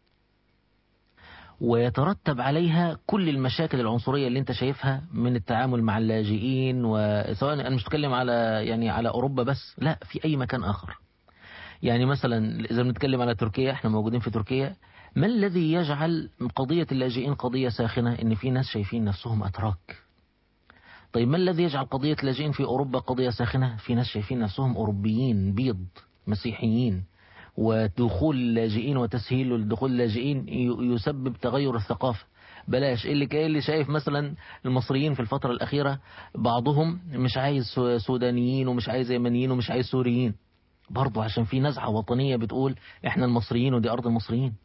ويترتب عليها كل المشاكل العنصرية اللي انت شايفها من التعامل مع اللاجئين وسواء انا مش بتكلم على يعني على اوروبا بس لا في اي مكان اخر يعني مثلا اذا بنتكلم على تركيا احنا موجودين في تركيا ما الذي يجعل قضية اللاجئين قضية ساخنة ان في ناس شايفين نفسهم اتراك طيب ما الذي يجعل قضية اللاجئين في اوروبا قضية ساخنة في ناس شايفين نفسهم اوروبيين بيض مسيحيين ودخول اللاجئين وتسهيل دخول اللاجئين يسبب تغير الثقافة بلاش اللي كاين اللي شايف مثلا المصريين في الفترة الأخيرة بعضهم مش عايز سودانيين ومش عايز يمنيين ومش عايز سوريين برضه عشان في نزعة وطنية بتقول احنا المصريين ودي أرض المصريين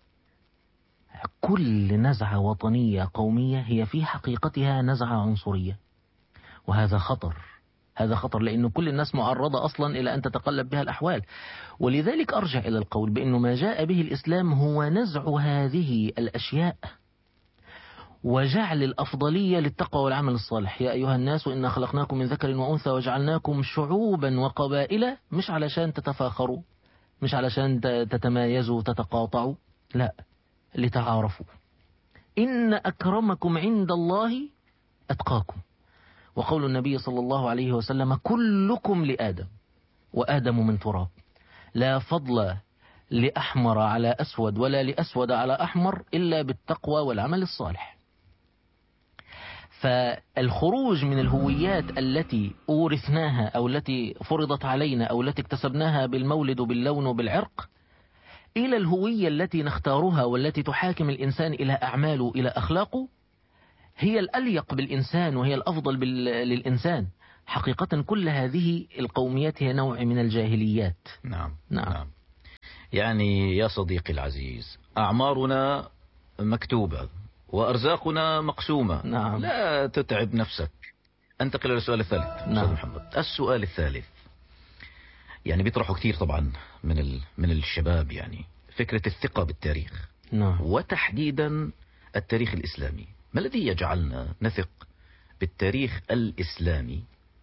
كل نزعة وطنية قومية هي في حقيقتها نزعة عنصرية وهذا خطر هذا خطر لأن كل الناس معرضة أصلا إلى أن تتقلب بها الأحوال ولذلك أرجع إلى القول بأنه ما جاء به الإسلام هو نزع هذه الأشياء وجعل الأفضلية للتقوى والعمل الصالح يا أيها الناس إنا خلقناكم من ذكر وأنثى وجعلناكم شعوبا وقبائل مش علشان تتفاخروا مش علشان تتمايزوا وتتقاطعوا لا لتعارفوا إن أكرمكم عند الله أتقاكم وقول النبي صلى الله عليه وسلم كلكم لآدم وآدم من تراب لا فضل لأحمر على أسود ولا لأسود على أحمر إلا بالتقوى والعمل الصالح فالخروج من الهويات التي أورثناها أو التي فرضت علينا أو التي اكتسبناها بالمولد وباللون وبالعرق إلى الهوية التي نختارها والتي تحاكم الإنسان إلى أعماله إلى أخلاقه هي الأليق بالإنسان وهي الأفضل بال... للإنسان حقيقة كل هذه القوميات هي نوع من الجاهليات نعم نعم. نعم يعني يا صديقي العزيز أعمارنا مكتوبة وأرزاقنا مقسومة نعم. لا تتعب نفسك أنتقل إلى السؤال الثالث نعم. أستاذ محمد السؤال الثالث يعني بيطرحوا كثير طبعا من ال... من الشباب يعني فكرة الثقة بالتاريخ نعم وتحديدا التاريخ الإسلامي ما الذي يجعلنا نثق بالتاريخ الإسلامي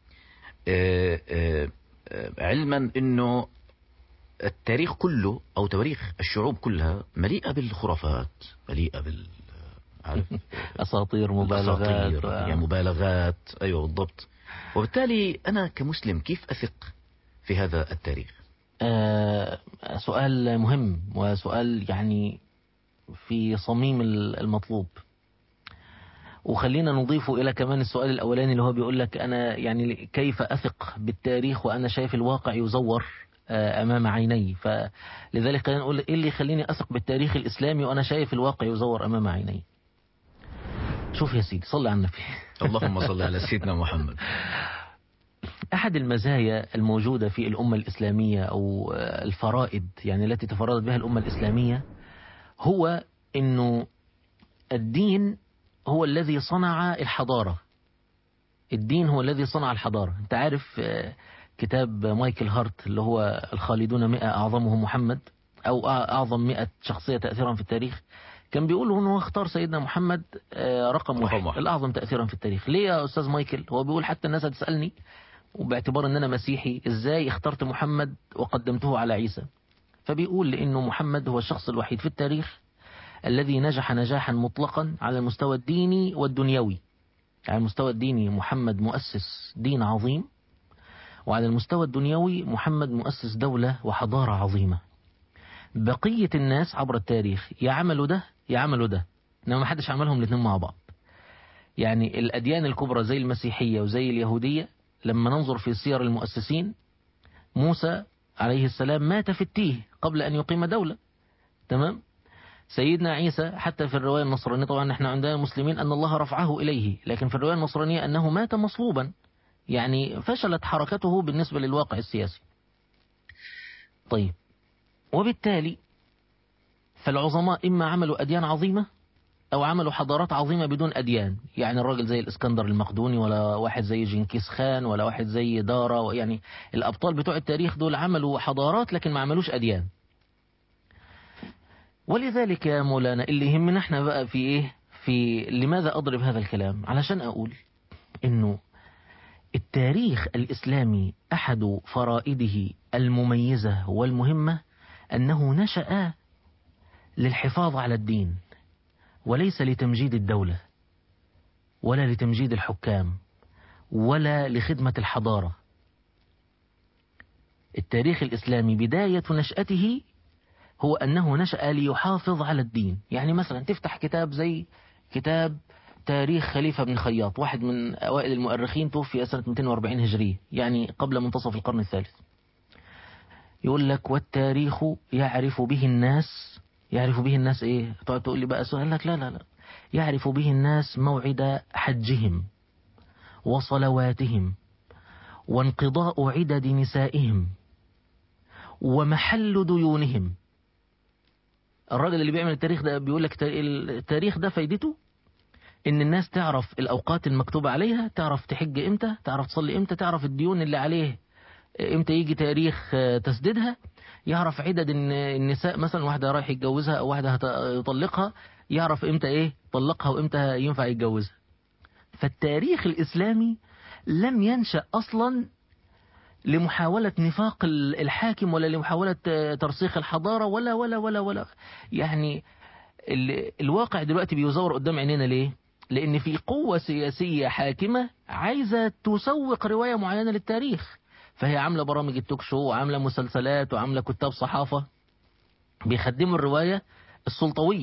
آه، آه، آه، علما أنه التاريخ كله أو تواريخ الشعوب كلها مليئة بالخرافات مليئة بال عارف أساطير مبالغات الأساطير، و- يعني مبالغات أيوة بالضبط وبالتالي أنا كمسلم كيف أثق في هذا التاريخ آه، سؤال مهم وسؤال يعني في صميم ال- المطلوب وخلينا نضيفه إلى كمان السؤال الأولاني اللي هو بيقول لك أنا يعني كيف أثق بالتاريخ وأنا شايف الواقع يزور آه، أمام عيني فلذلك خلينا نقول إيه اللي يخليني أثق بالتاريخ الإسلامي وأنا شايف الواقع يزور أمام عيني شوف يا سيدي صلي على النبي اللهم صل على سيدنا محمد أحد المزايا الموجودة في الأمة الإسلامية أو آه، الفرائد يعني التي تفردت بها الأمة الإسلامية هو أنه الدين هو الذي صنع الحضارة الدين هو الذي صنع الحضارة أنت عارف آه، كتاب مايكل هارت اللي هو الخالدون مئة أعظمهم محمد أو أع- أعظم مئة شخصية تأثيرا في التاريخ كان بيقول أنه اختار سيدنا محمد آه، رقم رقم واحد, واحد. الأعظم تأثيرا في التاريخ ليه يا أستاذ مايكل هو بيقول حتى الناس هتسألني وباعتبار ان انا مسيحي ازاي اخترت محمد وقدمته على عيسى فبيقول لانه محمد هو الشخص الوحيد في التاريخ الذي نجح نجاحا مطلقا على المستوى الديني والدنيوي على المستوى الديني محمد مؤسس دين عظيم وعلى المستوى الدنيوي محمد مؤسس دولة وحضارة عظيمة بقية الناس عبر التاريخ يا عملوا ده يا عملوا ده انما ما حدش عملهم الاثنين مع بعض يعني الأديان الكبرى زي المسيحية وزي اليهودية لما ننظر في سير المؤسسين موسى عليه السلام مات في التيه قبل أن يقيم دولة تمام سيدنا عيسى حتى في الرواية النصرانية طبعا احنا عندنا مسلمين أن الله رفعه إليه لكن في الرواية النصرانية أنه مات مصلوبا يعني فشلت حركته بالنسبة للواقع السياسي طيب وبالتالي فالعظماء إما عملوا أديان عظيمة أو عملوا حضارات عظيمة بدون أديان يعني الراجل زي الإسكندر المقدوني ولا واحد زي جنكيز خان ولا واحد زي دارا يعني الأبطال بتوع التاريخ دول عملوا حضارات لكن ما عملوش أديان ولذلك يا مولانا اللي يهمنا احنا بقى في ايه في لماذا أضرب هذا الكلام علشان أقول إنه التاريخ الإسلامي أحد فرائده المميزة والمهمة أنه نشأ للحفاظ على الدين وليس لتمجيد الدولة ولا لتمجيد الحكام ولا لخدمة الحضارة التاريخ الإسلامي بداية نشأته هو أنه نشأ ليحافظ على الدين يعني مثلا تفتح كتاب زي كتاب تاريخ خليفة بن خياط واحد من أوائل المؤرخين توفي سنة 240 هجرية يعني قبل منتصف القرن الثالث يقول لك والتاريخ يعرف به الناس يعرف به الناس ايه تقعد تقول لي بقى سؤال لك لا لا لا يعرف به الناس موعد حجهم وصلواتهم وانقضاء عدد نسائهم ومحل ديونهم الراجل اللي بيعمل التاريخ ده بيقول لك التاريخ ده فايدته ان الناس تعرف الاوقات المكتوبة عليها تعرف تحج امتى تعرف تصلي امتى تعرف الديون اللي عليه امتى يجي تاريخ تسديدها يعرف عدد النساء مثلا واحدة رايح يتجوزها او واحدة يطلقها يعرف امتى ايه طلقها وامتى ينفع يتجوزها فالتاريخ الاسلامي لم ينشأ اصلا لمحاولة نفاق الحاكم ولا لمحاولة ترسيخ الحضارة ولا ولا ولا ولا يعني الواقع دلوقتي بيزور قدام عينينا ليه لان في قوة سياسية حاكمة عايزة تسوق رواية معينة للتاريخ فهي عاملة برامج التوك شو وعاملة مسلسلات وعاملة كتاب صحافة بيخدموا الرواية السلطوية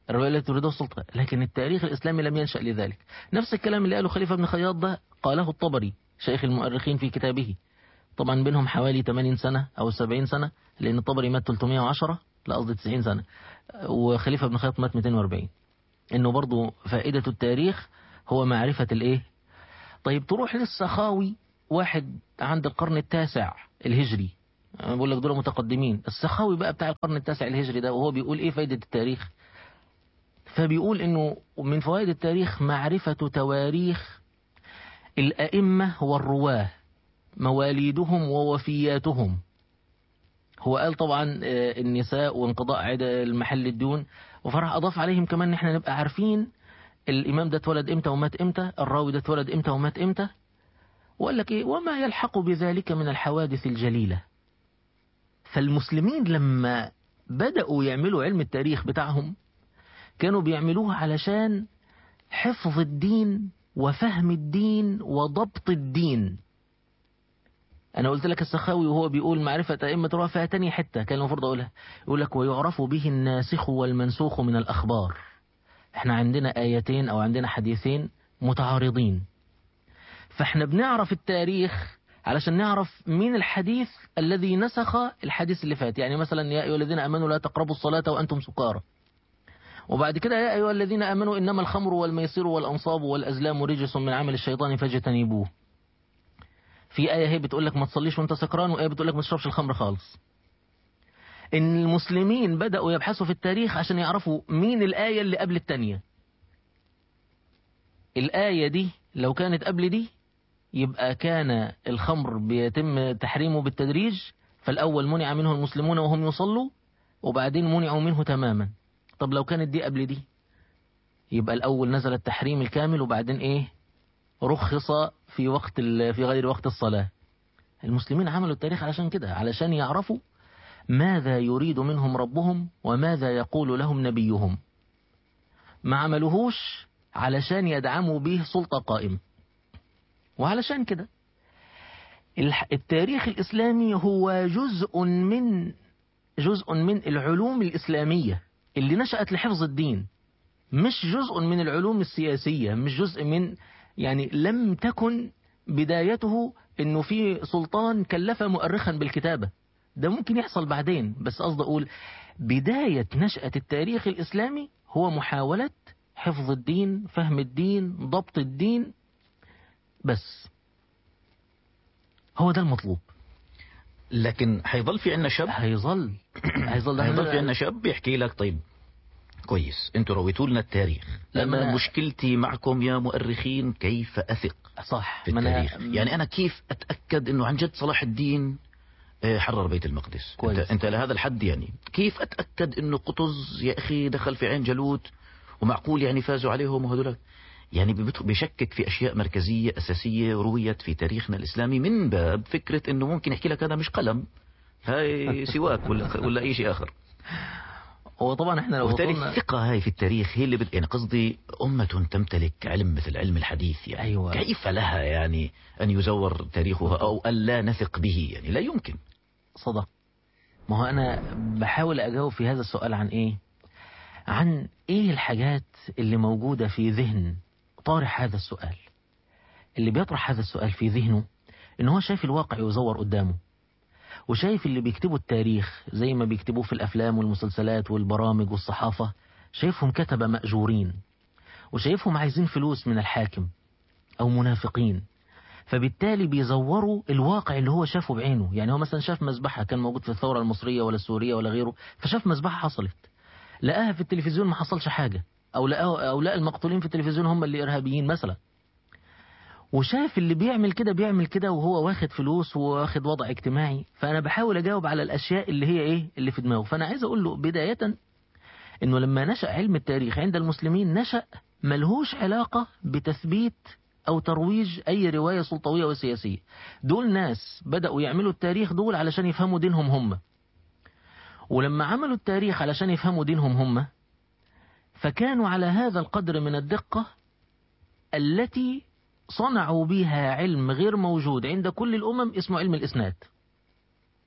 الرواية التي تريدها السلطة لكن التاريخ الإسلامي لم ينشأ لذلك نفس الكلام اللي قاله خليفة بن خياط ده قاله الطبري شيخ المؤرخين في كتابه طبعا بينهم حوالي 80 سنة أو 70 سنة لأن الطبري مات 310 لا قصدي 90 سنة وخليفة بن خياط مات 240 إنه برضو فائدة التاريخ هو معرفة الإيه طيب تروح للسخاوي واحد عند القرن التاسع الهجري أنا بقول لك دول متقدمين السخاوي بقى بتاع القرن التاسع الهجري ده وهو بيقول ايه فايدة التاريخ فبيقول انه من فوائد التاريخ معرفة تواريخ الأئمة والرواه مواليدهم ووفياتهم هو قال طبعا آه، النساء وانقضاء عدد المحل الدون وفرح أضاف عليهم كمان ان احنا نبقى عارفين الإمام ده اتولد امتى ومات امتى الراوي ده اتولد امتى ومات امتى وقال لك ايه وما يلحق بذلك من الحوادث الجليلة فالمسلمين لما بدأوا يعملوا علم التاريخ بتاعهم كانوا بيعملوه علشان حفظ الدين وفهم الدين وضبط الدين أنا قلت لك السخاوي وهو بيقول معرفة أئمة رواه فيها تاني حتة كان المفروض أقولها يقول لك ويعرف به الناسخ والمنسوخ من الأخبار احنا عندنا آيتين أو عندنا حديثين متعارضين فاحنا بنعرف التاريخ علشان نعرف مين الحديث الذي نسخ الحديث اللي فات يعني مثلا يا أيها الذين أمنوا لا تقربوا الصلاة وأنتم سكارى وبعد كده يا أيها الذين آمنوا إنما الخمر والميسر والأنصاب والأزلام رجس من عمل الشيطان فاجتنبوه في آية هي بتقول لك ما تصليش وانت سكران وآية بتقول لك ما تشربش الخمر خالص إن المسلمين بدأوا يبحثوا في التاريخ عشان يعرفوا مين الآية اللي قبل التانية الآية دي لو كانت قبل دي يبقى كان الخمر بيتم تحريمه بالتدريج فالأول منع منه المسلمون وهم يصلوا وبعدين منعوا منه تماما طب لو كانت دي قبل دي يبقى الأول نزل التحريم الكامل وبعدين إيه رخص في وقت ال- في غير وقت الصلاة المسلمين عملوا التاريخ علشان كده علشان يعرفوا ماذا يريد منهم ربهم وماذا يقول لهم نبيهم ما عملوهوش علشان يدعموا به سلطة قائمة وعلشان كده الح- التاريخ الإسلامي هو جزء من جزء من العلوم الإسلامية اللي نشأت لحفظ الدين مش جزء من العلوم السياسية مش جزء من يعني لم تكن بدايته انه في سلطان كلف مؤرخا بالكتابة ده ممكن يحصل بعدين بس قصد اقول بداية نشأة التاريخ الاسلامي هو محاولة حفظ الدين فهم الدين ضبط الدين بس هو ده المطلوب لكن حيظل في عندنا شاب هيظل هيظل ده حيظل في عندنا شاب بيحكي لك طيب كويس انتوا رويتوا لنا التاريخ لما انا أنا- مشكلتي معكم يا مؤرخين كيف اثق صح في ما أنا- التاريخ يعني انا كيف اتاكد انه عن جد صلاح الدين آه، حرر بيت المقدس كويس. انت, انت لهذا الحد يعني كيف اتاكد انه قطز يا اخي دخل في عين جالوت ومعقول يعني فازوا عليهم وهذول يعني بيبت- بيشكك في اشياء مركزيه اساسيه رويت في تاريخنا الاسلامي من باب فكره انه ممكن يحكي لك هذا مش قلم هاي سواك ولا ولا اي شيء اخر هو طبعا احنا لو وبالتالي وصلنا الثقة هاي في التاريخ هي اللي بد... يعني قصدي أمة تمتلك علم مثل علم الحديث يعني أيوة. كيف لها يعني أن يزور تاريخها أو أن لا نثق به يعني لا يمكن صدق ما هو أنا بحاول أجاوب في هذا السؤال عن إيه عن إيه الحاجات اللي موجودة في ذهن طارح هذا السؤال اللي بيطرح هذا السؤال في ذهنه إن هو شايف الواقع يزور قدامه وشايف اللي بيكتبوا التاريخ زي ما بيكتبوه في الأفلام والمسلسلات والبرامج والصحافة شايفهم كتبة مأجورين وشايفهم عايزين فلوس من الحاكم أو منافقين فبالتالي بيزوروا الواقع اللي هو شافه بعينه يعني هو مثلا شاف مذبحة كان موجود في الثورة المصرية ولا السورية ولا غيره فشاف مذبحة حصلت لقاها في التلفزيون ما حصلش حاجة أو لقاه أو لقى المقتولين في التلفزيون هم اللي إرهابيين مثلا وشاف اللي بيعمل كده بيعمل كده وهو واخد فلوس وواخد وضع اجتماعي فأنا بحاول أجاوب على الأشياء اللي هي إيه اللي في دماغه فأنا عايز أقول له بداية إنه لما نشأ علم التاريخ عند المسلمين نشأ ملهوش علاقة بتثبيت أو ترويج أي رواية سلطوية وسياسية دول ناس بدأوا يعملوا التاريخ دول علشان يفهموا دينهم هم ولما عملوا التاريخ علشان يفهموا دينهم هم فكانوا على هذا القدر من الدقة التي صنعوا بها علم غير موجود عند كل الأمم اسمه علم الإسناد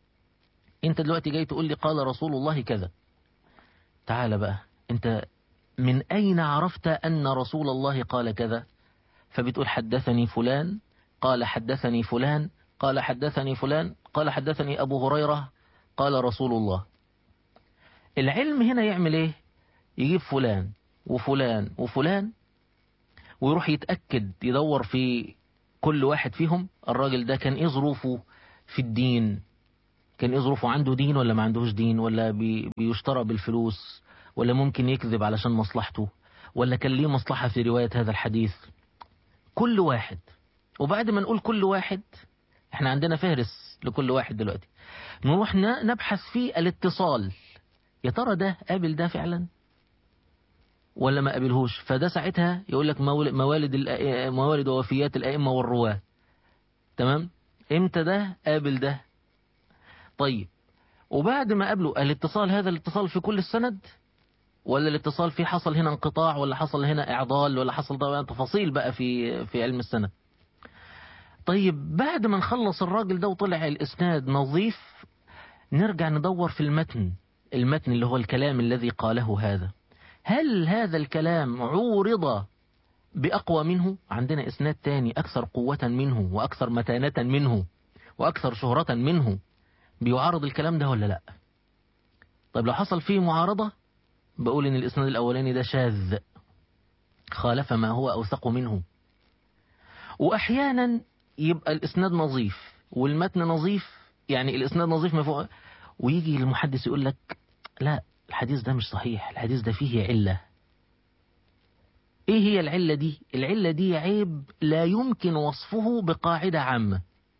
انت دلوقتي جاي تقول لي قال رسول الله كذا تعال بقى انت من أين عرفت أن رسول الله قال كذا فبتقول حدثني فلان قال حدثني فلان قال حدثني فلان قال حدثني أبو هريرة قال رسول الله العلم هنا يعمل ايه يجيب فلان وفلان وفلان ويروح يتأكد يدور في كل واحد فيهم الراجل ده كان ايه ظروفه في الدين كان ايه ظروفه عنده دين ولا ما عندهوش دين ولا بي بيشترى بالفلوس ولا ممكن يكذب علشان مصلحته ولا كان ليه مصلحة في رواية هذا الحديث كل واحد وبعد ما نقول كل واحد احنا عندنا فهرس لكل واحد دلوقتي نروح نبحث في الاتصال يا ترى ده قابل ده فعلا ولا ما قابلهوش فده ساعتها يقول لك موالد موالد ووفيات الائمه والرواه تمام امتى ده قابل ده طيب وبعد ما قابله الاتصال هذا الاتصال في كل السند ولا الاتصال فيه حصل هنا انقطاع ولا حصل هنا اعضال ولا حصل طبعا تفاصيل بقى في في علم السند طيب بعد ما نخلص الراجل ده وطلع الاسناد نظيف نرجع ندور في المتن المتن اللي هو الكلام الذي قاله هذا هل هذا الكلام عورض بأقوى منه عندنا إسناد تاني أكثر قوة منه وأكثر متانة منه وأكثر شهرة منه بيعارض الكلام ده ولا لا طيب لو حصل فيه معارضة بقول إن الإسناد الأولاني ده شاذ خالف ما هو أوثق منه وأحيانا يبقى الإسناد نظيف والمتن نظيف يعني الإسناد نظيف مفوق ويجي المحدث يقول لك لا الحديث ده مش صحيح الحديث ده فيه علة ايه هي العلة دي العلة دي عيب لا يمكن وصفه بقاعدة عامة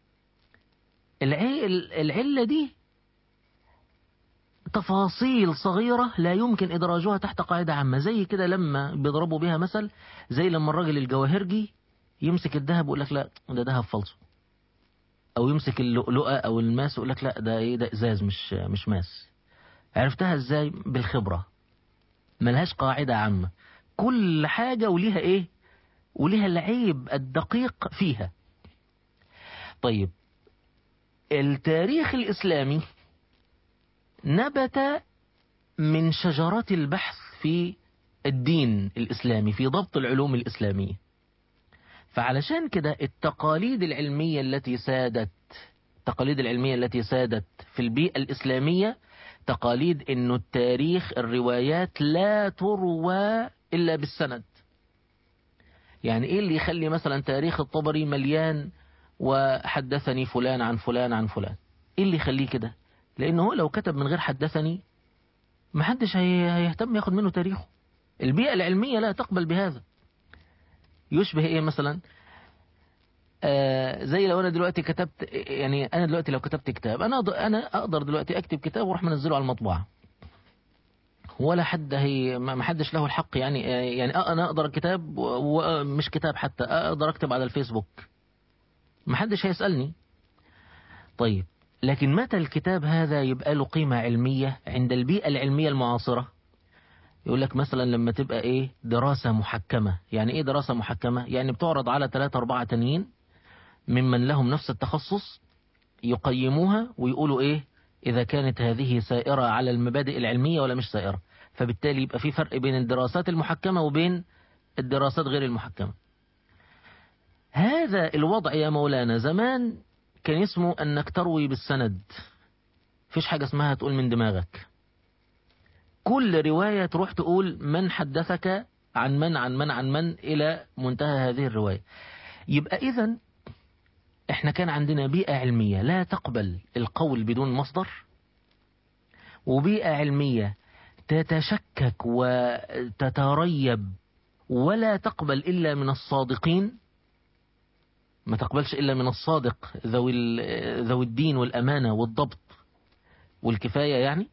العلة دي تفاصيل صغيرة لا يمكن إدراجها تحت قاعدة عامة زي كده لما بيضربوا بها مثل زي لما الراجل الجواهرجي يمسك الذهب ويقول لك لا ده ذهب فالصو او يمسك اللؤلؤة او الماس ويقول لك لا ده ايه ده ازاز مش مش ماس عرفتها ازاي بالخبرة ملهاش قاعدة عامة كل حاجة وليها ايه وليها العيب الدقيق فيها طيب التاريخ الاسلامي نبت من شجرات البحث في الدين الاسلامي في ضبط العلوم الاسلاميه فعلشان كده التقاليد العلمية التي سادت التقاليد العلمية التي سادت في البيئة الإسلامية تقاليد انه التاريخ الروايات لا تروى إلا بالسند يعني ايه اللي يخلي مثلا تاريخ الطبري مليان وحدثني فلان عن فلان عن فلان ايه اللي يخليه كده لانه هو لو كتب من غير حدثني محدش هيهتم ياخد منه تاريخه البيئة العلمية لا تقبل بهذا يشبه ايه مثلا آه زي لو انا دلوقتي كتبت يعني انا دلوقتي لو كتبت كتاب انا انا اقدر دلوقتي اكتب كتاب واروح منزله على المطبعه ولا حد هي ما حدش له الحق يعني يعني انا اقدر كتاب ومش كتاب حتى اقدر اكتب على الفيسبوك ما حدش هيسالني طيب لكن متى الكتاب هذا يبقى له قيمه علميه عند البيئه العلميه المعاصره يقول لك مثلا لما تبقى ايه دراسة محكمة يعني ايه دراسة محكمة يعني بتعرض على ثلاثة أربعة تانيين ممن لهم نفس التخصص يقيموها ويقولوا ايه إذا كانت هذه سائرة على المبادئ العلمية ولا مش سائرة فبالتالي يبقى في فرق بين الدراسات المحكمة وبين الدراسات غير المحكمة هذا الوضع يا مولانا زمان كان اسمه أنك تروي بالسند فيش حاجة اسمها تقول من دماغك كل رواية تروح تقول من حدثك عن من عن من عن من إلى منتهى هذه الرواية يبقى إذا احنا كان عندنا بيئة علمية لا تقبل القول بدون مصدر وبيئة علمية تتشكك وتتريب ولا تقبل إلا من الصادقين ما تقبلش إلا من الصادق ذوي ذوي الدين والأمانة والضبط والكفاية يعني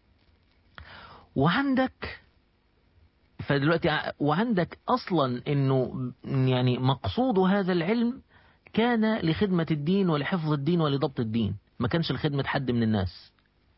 وعندك فدلوقتي وعندك اصلا انه يعني مقصود هذا العلم كان لخدمة الدين ولحفظ الدين ولضبط الدين ما كانش لخدمة حد من الناس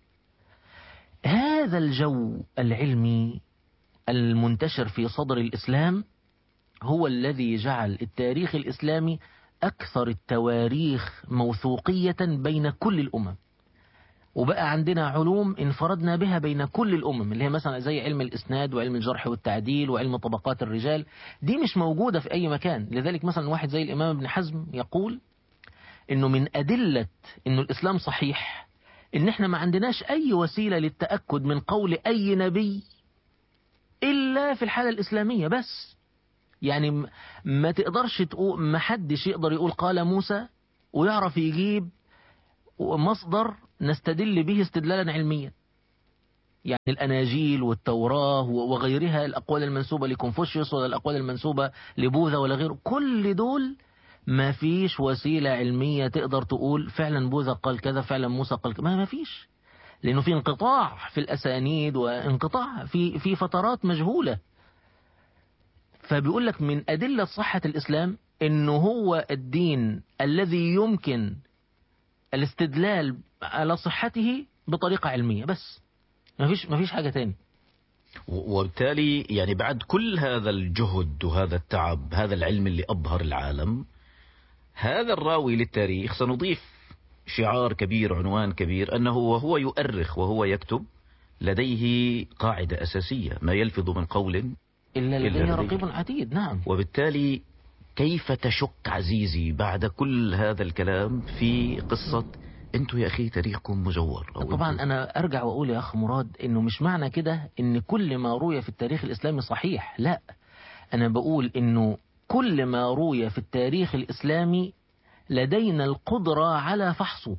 هذا الجو العلمي المنتشر في صدر الإسلام هو الذي جعل التاريخ الإسلامي أكثر التواريخ موثوقية بين كل الأمم وبقى عندنا علوم انفردنا بها بين كل الأمم اللي هي مثلا زي علم الإسناد وعلم الجرح والتعديل وعلم طبقات الرجال دي مش موجودة في أي مكان لذلك مثلا واحد زي الإمام ابن حزم يقول إنه من أدلة إنه الإسلام صحيح إن إحنا ما عندناش أي وسيلة للتأكد من قول أي نبي إلا في الحالة الإسلامية بس يعني م- ما تقدرش تقول ما حدش يقدر يقول قال موسى ويعرف يجيب مصدر نستدل به استدلالا علميا يعني الأناجيل والتوراة وغيرها الأقوال المنسوبة لكونفوشيوس ولا الأقوال المنسوبة لبوذا ولا غيره كل دول ما فيش وسيلة علمية تقدر تقول فعلا بوذا قال كذا فعلا موسى قال كذا ما ما فيش لأنه في انقطاع في الأسانيد وانقطاع في في فترات مجهولة فبيقول لك من أدلة صحة الإسلام إنه هو الدين الذي يمكن الاستدلال على صحته بطريقة علمية بس ما فيش ما فيش حاجة تاني و- وبالتالي يعني بعد كل هذا الجهد وهذا التعب هذا العلم اللي أبهر العالم هذا الراوي للتاريخ سنضيف شعار كبير عنوان كبير أنه وهو يؤرخ وهو يكتب لديه قاعدة أساسية ما يلفظ من قول إلا إلا لديه لديه. رقيب عتيد نعم وبالتالي كيف تشك عزيزي بعد كل هذا الكلام في قصة انتوا يا أخي تاريخكم مجور أو طبعا أنتوا- أنا أرجع وأقول يا أخ مراد إنه مش معنى كده إن كل ما روي في التاريخ الإسلامي صحيح لا أنا بقول إنه كل ما روي في التاريخ الإسلامي لدينا القدرة على فحصه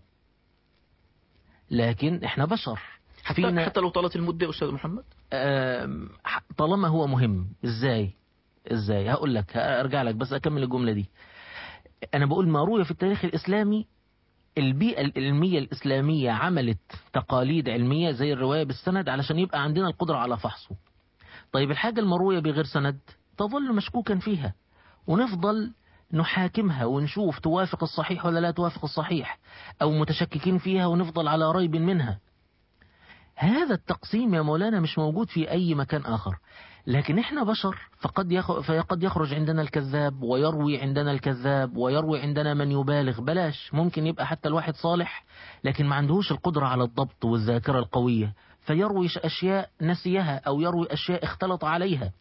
لكن إحنا بشر حتى, فينا- حتى لو طالت المدة أستاذ محمد آم، ح- طالما هو مهم ازاي ازاي هقول لك ارجع لك بس اكمل الجمله دي انا بقول ما روي في التاريخ الاسلامي البيئة العلمية الإسلامية عملت تقاليد علمية زي الرواية بالسند علشان يبقى عندنا القدرة على فحصه طيب الحاجة المروية بغير سند تظل مشكوكا فيها ونفضل نحاكمها ونشوف توافق الصحيح ولا لا توافق الصحيح أو متشككين فيها ونفضل على ريب منها هذا التقسيم يا مولانا مش موجود في أي مكان آخر لكن احنا بشر فقد يخ... فقد يخرج عندنا الكذاب ويروي عندنا الكذاب ويروي عندنا من يبالغ بلاش ممكن يبقى حتى الواحد صالح لكن ما عندهوش القدرة على الضبط والذاكرة القوية فيروي أشياء نسيها أو يروي أشياء اختلط عليها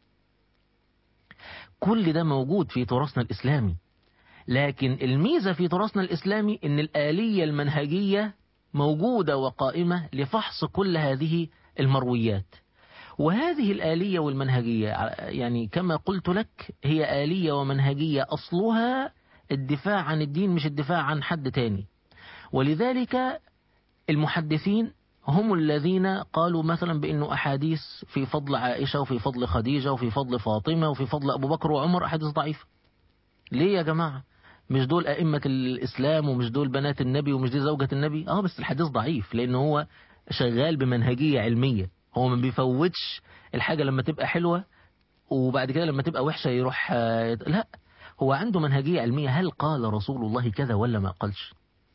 كل ده موجود في تراثنا الإسلامي لكن الميزة في تراثنا الإسلامي إن الآلية المنهجية موجودة وقائمة لفحص كل هذه المرويات وهذه الآلية والمنهجية يعني كما قلت لك هي آلية ومنهجية أصلها الدفاع عن الدين مش الدفاع عن حد تاني ولذلك المحدثين هم الذين قالوا مثلا بأنه أحاديث في فضل عائشة وفي فضل خديجة وفي فضل فاطمة وفي فضل أبو بكر وعمر أحاديث ضعيفة ليه يا جماعة مش دول أئمة الإسلام ومش دول بنات النبي ومش دي زوجة النبي اه بس الحديث ضعيف لأنه هو شغال بمنهجية علمية هو ما بيفوتش الحاجة لما تبقى حلوة وبعد كده لما تبقى وحشة يروح لا هو عنده منهجية علمية هل قال رسول الله كذا ولا ما قالش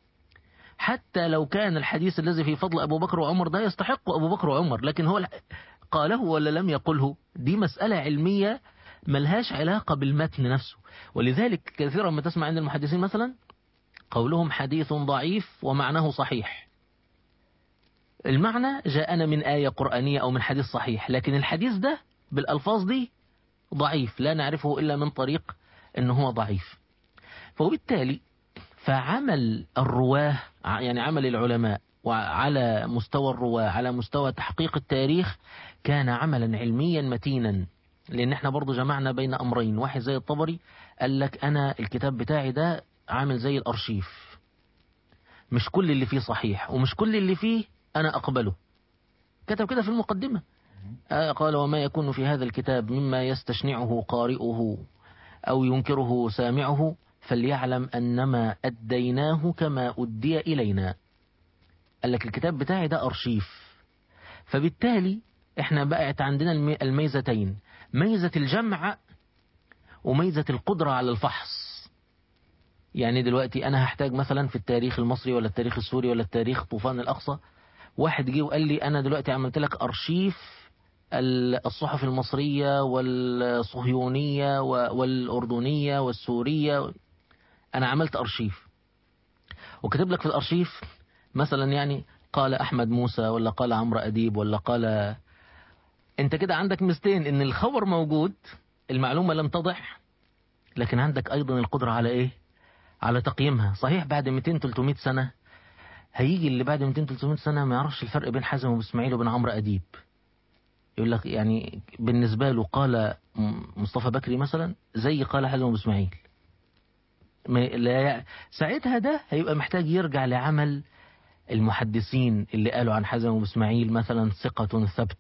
حتى لو كان الحديث الذي في فضل أبو بكر وعمر ده يستحق أبو بكر وعمر لكن هو قاله ولا لم يقله دي مسألة علمية ملهاش علاقة بالمتن نفسه ولذلك كثيرا ما تسمع عند المحدثين مثلا قولهم حديث ضعيف ومعناه صحيح المعنى جاءنا من آية قرآنية أو من حديث صحيح لكن الحديث ده بالألفاظ دي ضعيف لا نعرفه إلا من طريق أنه هو ضعيف فبالتالي فعمل الرواه يعني عمل العلماء وعلى مستوى الرواه على مستوى تحقيق التاريخ كان عملا علميا متينا لأن احنا برضو جمعنا بين أمرين واحد زي الطبري قال لك أنا الكتاب بتاعي ده عامل زي الأرشيف مش كل اللي فيه صحيح ومش كل اللي فيه أنا أقبله كتب كده في المقدمة قال وما يكون في هذا الكتاب مما يستشنعه قارئه أو ينكره سامعه فليعلم أنما أديناه كما أدي إلينا قال لك الكتاب بتاعي ده أرشيف فبالتالي احنا بقت عندنا الميزتين ميزة الجمع وميزة القدرة على الفحص يعني دلوقتي أنا هحتاج مثلا في التاريخ المصري ولا التاريخ السوري ولا التاريخ طوفان الأقصى واحد جه وقال لي أنا دلوقتي عملت لك أرشيف الصحف المصرية والصهيونية والأردنية والسورية أنا عملت أرشيف وكتب لك في الأرشيف مثلا يعني قال أحمد موسى ولا قال عمرو أديب ولا قال أنت كده عندك ميزتين إن الخبر موجود المعلومة لم تضح لكن عندك أيضا القدرة على إيه على تقييمها صحيح بعد 200 300 سنة هيجي اللي بعد 200 300 سنة ما يعرفش الفرق بين حازم وإسماعيل وبين عمرو أديب يقول لك يعني بالنسبة له قال م- مصطفى بكري مثلا زي قال حازم وإسماعيل ما لا يع- ساعتها ده هيبقى محتاج يرجع لعمل المحدثين اللي قالوا عن حازم وإسماعيل مثلا ثقة ثبت